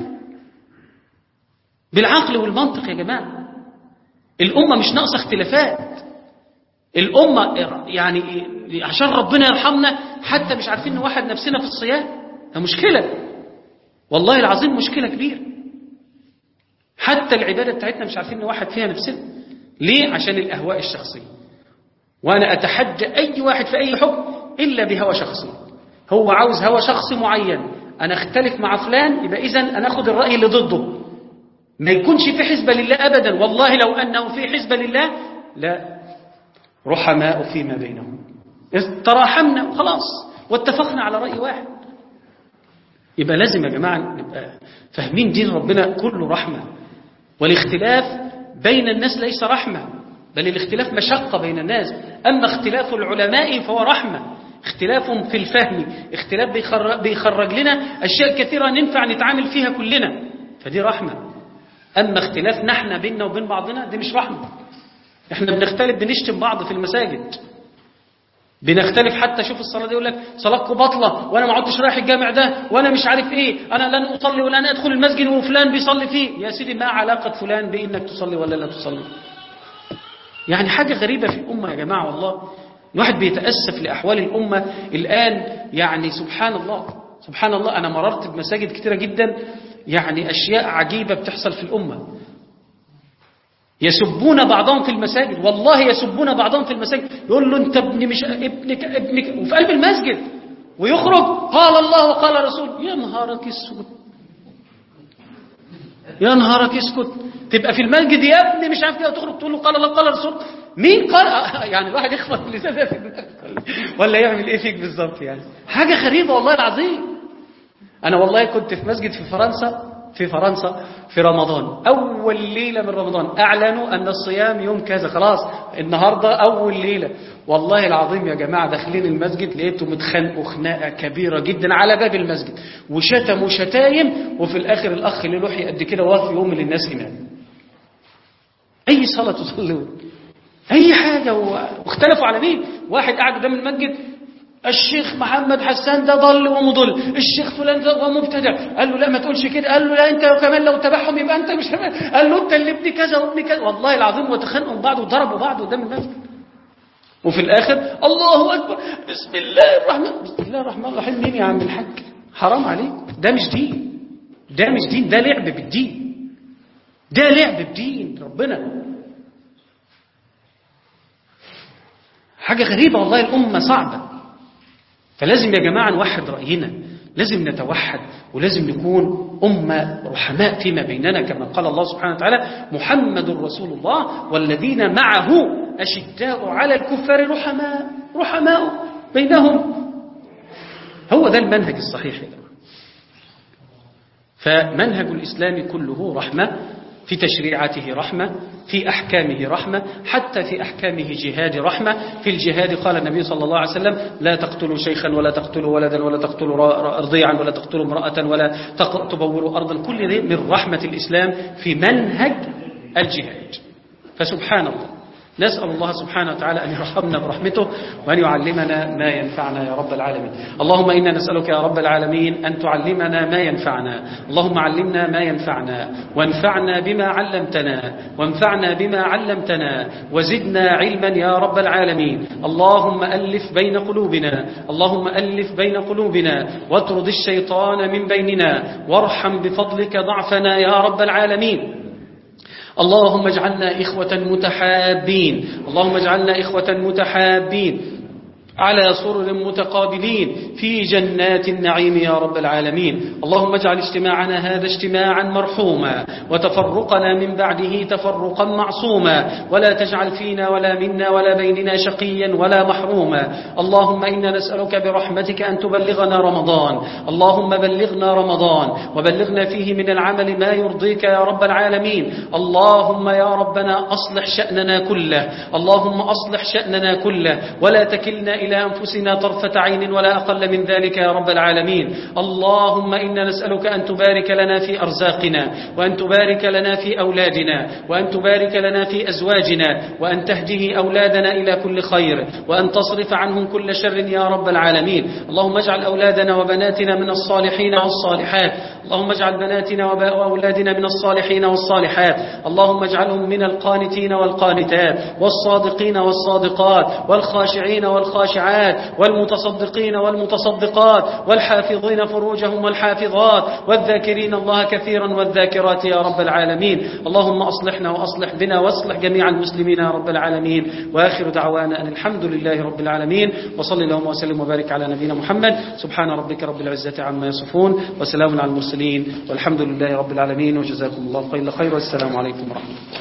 بالعقل والمنطق يا جماعة الأمة مش ناقصة اختلافات الأمة يعني عشان ربنا يرحمنا حتى مش عارفين نوحد نفسنا في الصيام ده مشكلة والله العظيم مشكلة كبيرة حتى العبادة بتاعتنا مش عارفين نوحد فيها نفسنا ليه عشان الأهواء الشخصية وأنا أتحدى أي واحد في أي حكم إلا بهوى شخصي هو عاوز هوى شخصي معين أنا أختلف مع فلان يبقى إذن أنا أخذ الرأي اللي ضده ما يكونش في حزب لله أبدا والله لو أنه في حزب لله لا رحماء فيما بينهم تراحمنا وخلاص واتفقنا على رأي واحد يبقى لازم يا جماعة نبقى فاهمين دين ربنا كله رحمة والاختلاف بين الناس ليس رحمة بل الاختلاف مشقة بين الناس أما اختلاف العلماء فهو رحمة اختلاف في الفهم اختلاف بيخرج, بيخرج لنا أشياء كثيرة ننفع نتعامل فيها كلنا فدي رحمة أما اختلاف نحن بيننا وبين بعضنا دي مش رحمة احنا بنختلف بنشتم بعض في المساجد بنختلف حتى شوف الصلاة دي يقول لك صلاتكم بطلة وأنا ما عدتش رايح الجامع ده وأنا مش عارف إيه أنا لن أصلي ولا أنا أدخل المسجد وفلان بيصلي فيه يا سيدي ما علاقة فلان بإنك تصلي ولا لا تصلي يعني حاجة غريبة في الأمة يا جماعة والله الواحد بيتأسف لأحوال الأمة الآن يعني سبحان الله سبحان الله أنا مررت بمساجد كتيرة جدا يعني أشياء عجيبة بتحصل في الأمة يسبون بعضهم في المساجد والله يسبون بعضهم في المساجد يقول له انت ابني مش ابنك ابنك وفي قلب المسجد ويخرج قال الله وقال رسول يا نهارك اسود يا نهارك اسكت تبقى في المسجد يا ابني مش عارف ايه وتخرج تقول له قال الله قال رسول مين قال يعني الواحد يخبط لسانه في ولا يعمل ايه فيك بالظبط يعني حاجه غريبه والله العظيم انا والله كنت في مسجد في فرنسا في فرنسا في رمضان أول ليلة من رمضان أعلنوا أن الصيام يوم كذا خلاص النهاردة أول ليلة والله العظيم يا جماعة داخلين المسجد لقيتهم متخانقوا خناقة كبيرة جدا على باب المسجد وشتموا شتايم وفي الآخر الأخ اللي لوحي قد كده واقف يوم للناس إمام أي صلاة تصلون أي حاجة واختلفوا على مين واحد قاعد قدام المسجد الشيخ محمد حسان ده ضل ومضل الشيخ فلان ده مبتدع قال له لا ما تقولش كده قال له لا انت كمان لو تبعهم يبقى انت مش قال له انت اللي ابني كذا وابني كذا والله العظيم وتخانقوا بعض وضربوا بعض قدام المسجد وفي الاخر الله اكبر بسم الله الرحمن بسم الله الرحمن الرحيم مين يا عم الحاج حرام عليك ده مش دين ده مش دين ده لعب بالدين ده لعب بدين ربنا حاجة غريبة والله الأمة صعبة فلازم يا جماعة نوحد رأينا لازم نتوحد ولازم نكون أمة رحماء فيما بيننا كما قال الله سبحانه وتعالى محمد رسول الله والذين معه أشداء على الكفار رحماء رحماء بينهم هو ده المنهج الصحيح يا جماعة فمنهج الإسلام كله رحمة في تشريعاته رحمة في أحكامه رحمة حتى في أحكامه جهاد رحمة في الجهاد قال النبي صلى الله عليه وسلم لا تقتلوا شيخا ولا تقتلوا ولدا ولا تقتلوا رضيعا ولا تقتلوا امرأة ولا تبوروا أرضا كل ذي من رحمة الإسلام في منهج الجهاد فسبحان الله نسأل الله سبحانه وتعالى أن يرحمنا برحمته وأن يعلمنا ما ينفعنا يا رب العالمين اللهم إنا نسألك يا رب العالمين أن تعلمنا ما ينفعنا اللهم علمنا ما ينفعنا وانفعنا بما علمتنا وانفعنا بما علمتنا وزدنا علما يا رب العالمين اللهم ألف بين قلوبنا اللهم ألف بين قلوبنا واطرد الشيطان من بيننا وارحم بفضلك ضعفنا يا رب العالمين اللهم اجعلنا إخوة متحابين اللهم اجعلنا إخوة متحابين على سرر متقابلين في جنات النعيم يا رب العالمين اللهم اجعل اجتماعنا هذا اجتماعا مرحوما وتفرقنا من بعده تفرقا معصوما ولا تجعل فينا ولا منا ولا بيننا شقيا ولا محروما اللهم إنا نسألك برحمتك أن تبلغنا رمضان اللهم بلغنا رمضان وبلغنا فيه من العمل ما يرضيك يا رب العالمين اللهم يا ربنا أصلح شأننا كله اللهم أصلح شأننا كله ولا تكلنا إلى أنفسنا طرفة عين ولا أقل من ذلك يا رب العالمين اللهم إنا نسألك أن تبارك لنا في أرزاقنا وأن تبارك لنا في أولادنا وأن تبارك لنا في أزواجنا وأن تهديه أولادنا إلى كل خير وأن تصرف عنهم كل شر يا رب العالمين اللهم اجعل أولادنا وبناتنا من الصالحين والصالحات اللهم اجعل بناتنا وأولادنا من الصالحين والصالحات اللهم اجعلهم من القانتين والقانتات والصادقين والصادقات والخاشعين والخاشعات والمتصدقين والمتصدقات والحافظين فروجهم والحافظات والذاكرين الله كثيرا والذاكرات يا رب العالمين اللهم أصلحنا وأصلح بنا واصلح جميع المسلمين يا رب العالمين وآخر دعوانا أن الحمد لله رب العالمين وصلي اللهم وسلم وبارك على نبينا محمد سبحان ربك رب العزة عما يصفون وسلام على المرسلين والحمد لله رب العالمين وجزاكم الله خير خير والسلام عليكم ورحمة الله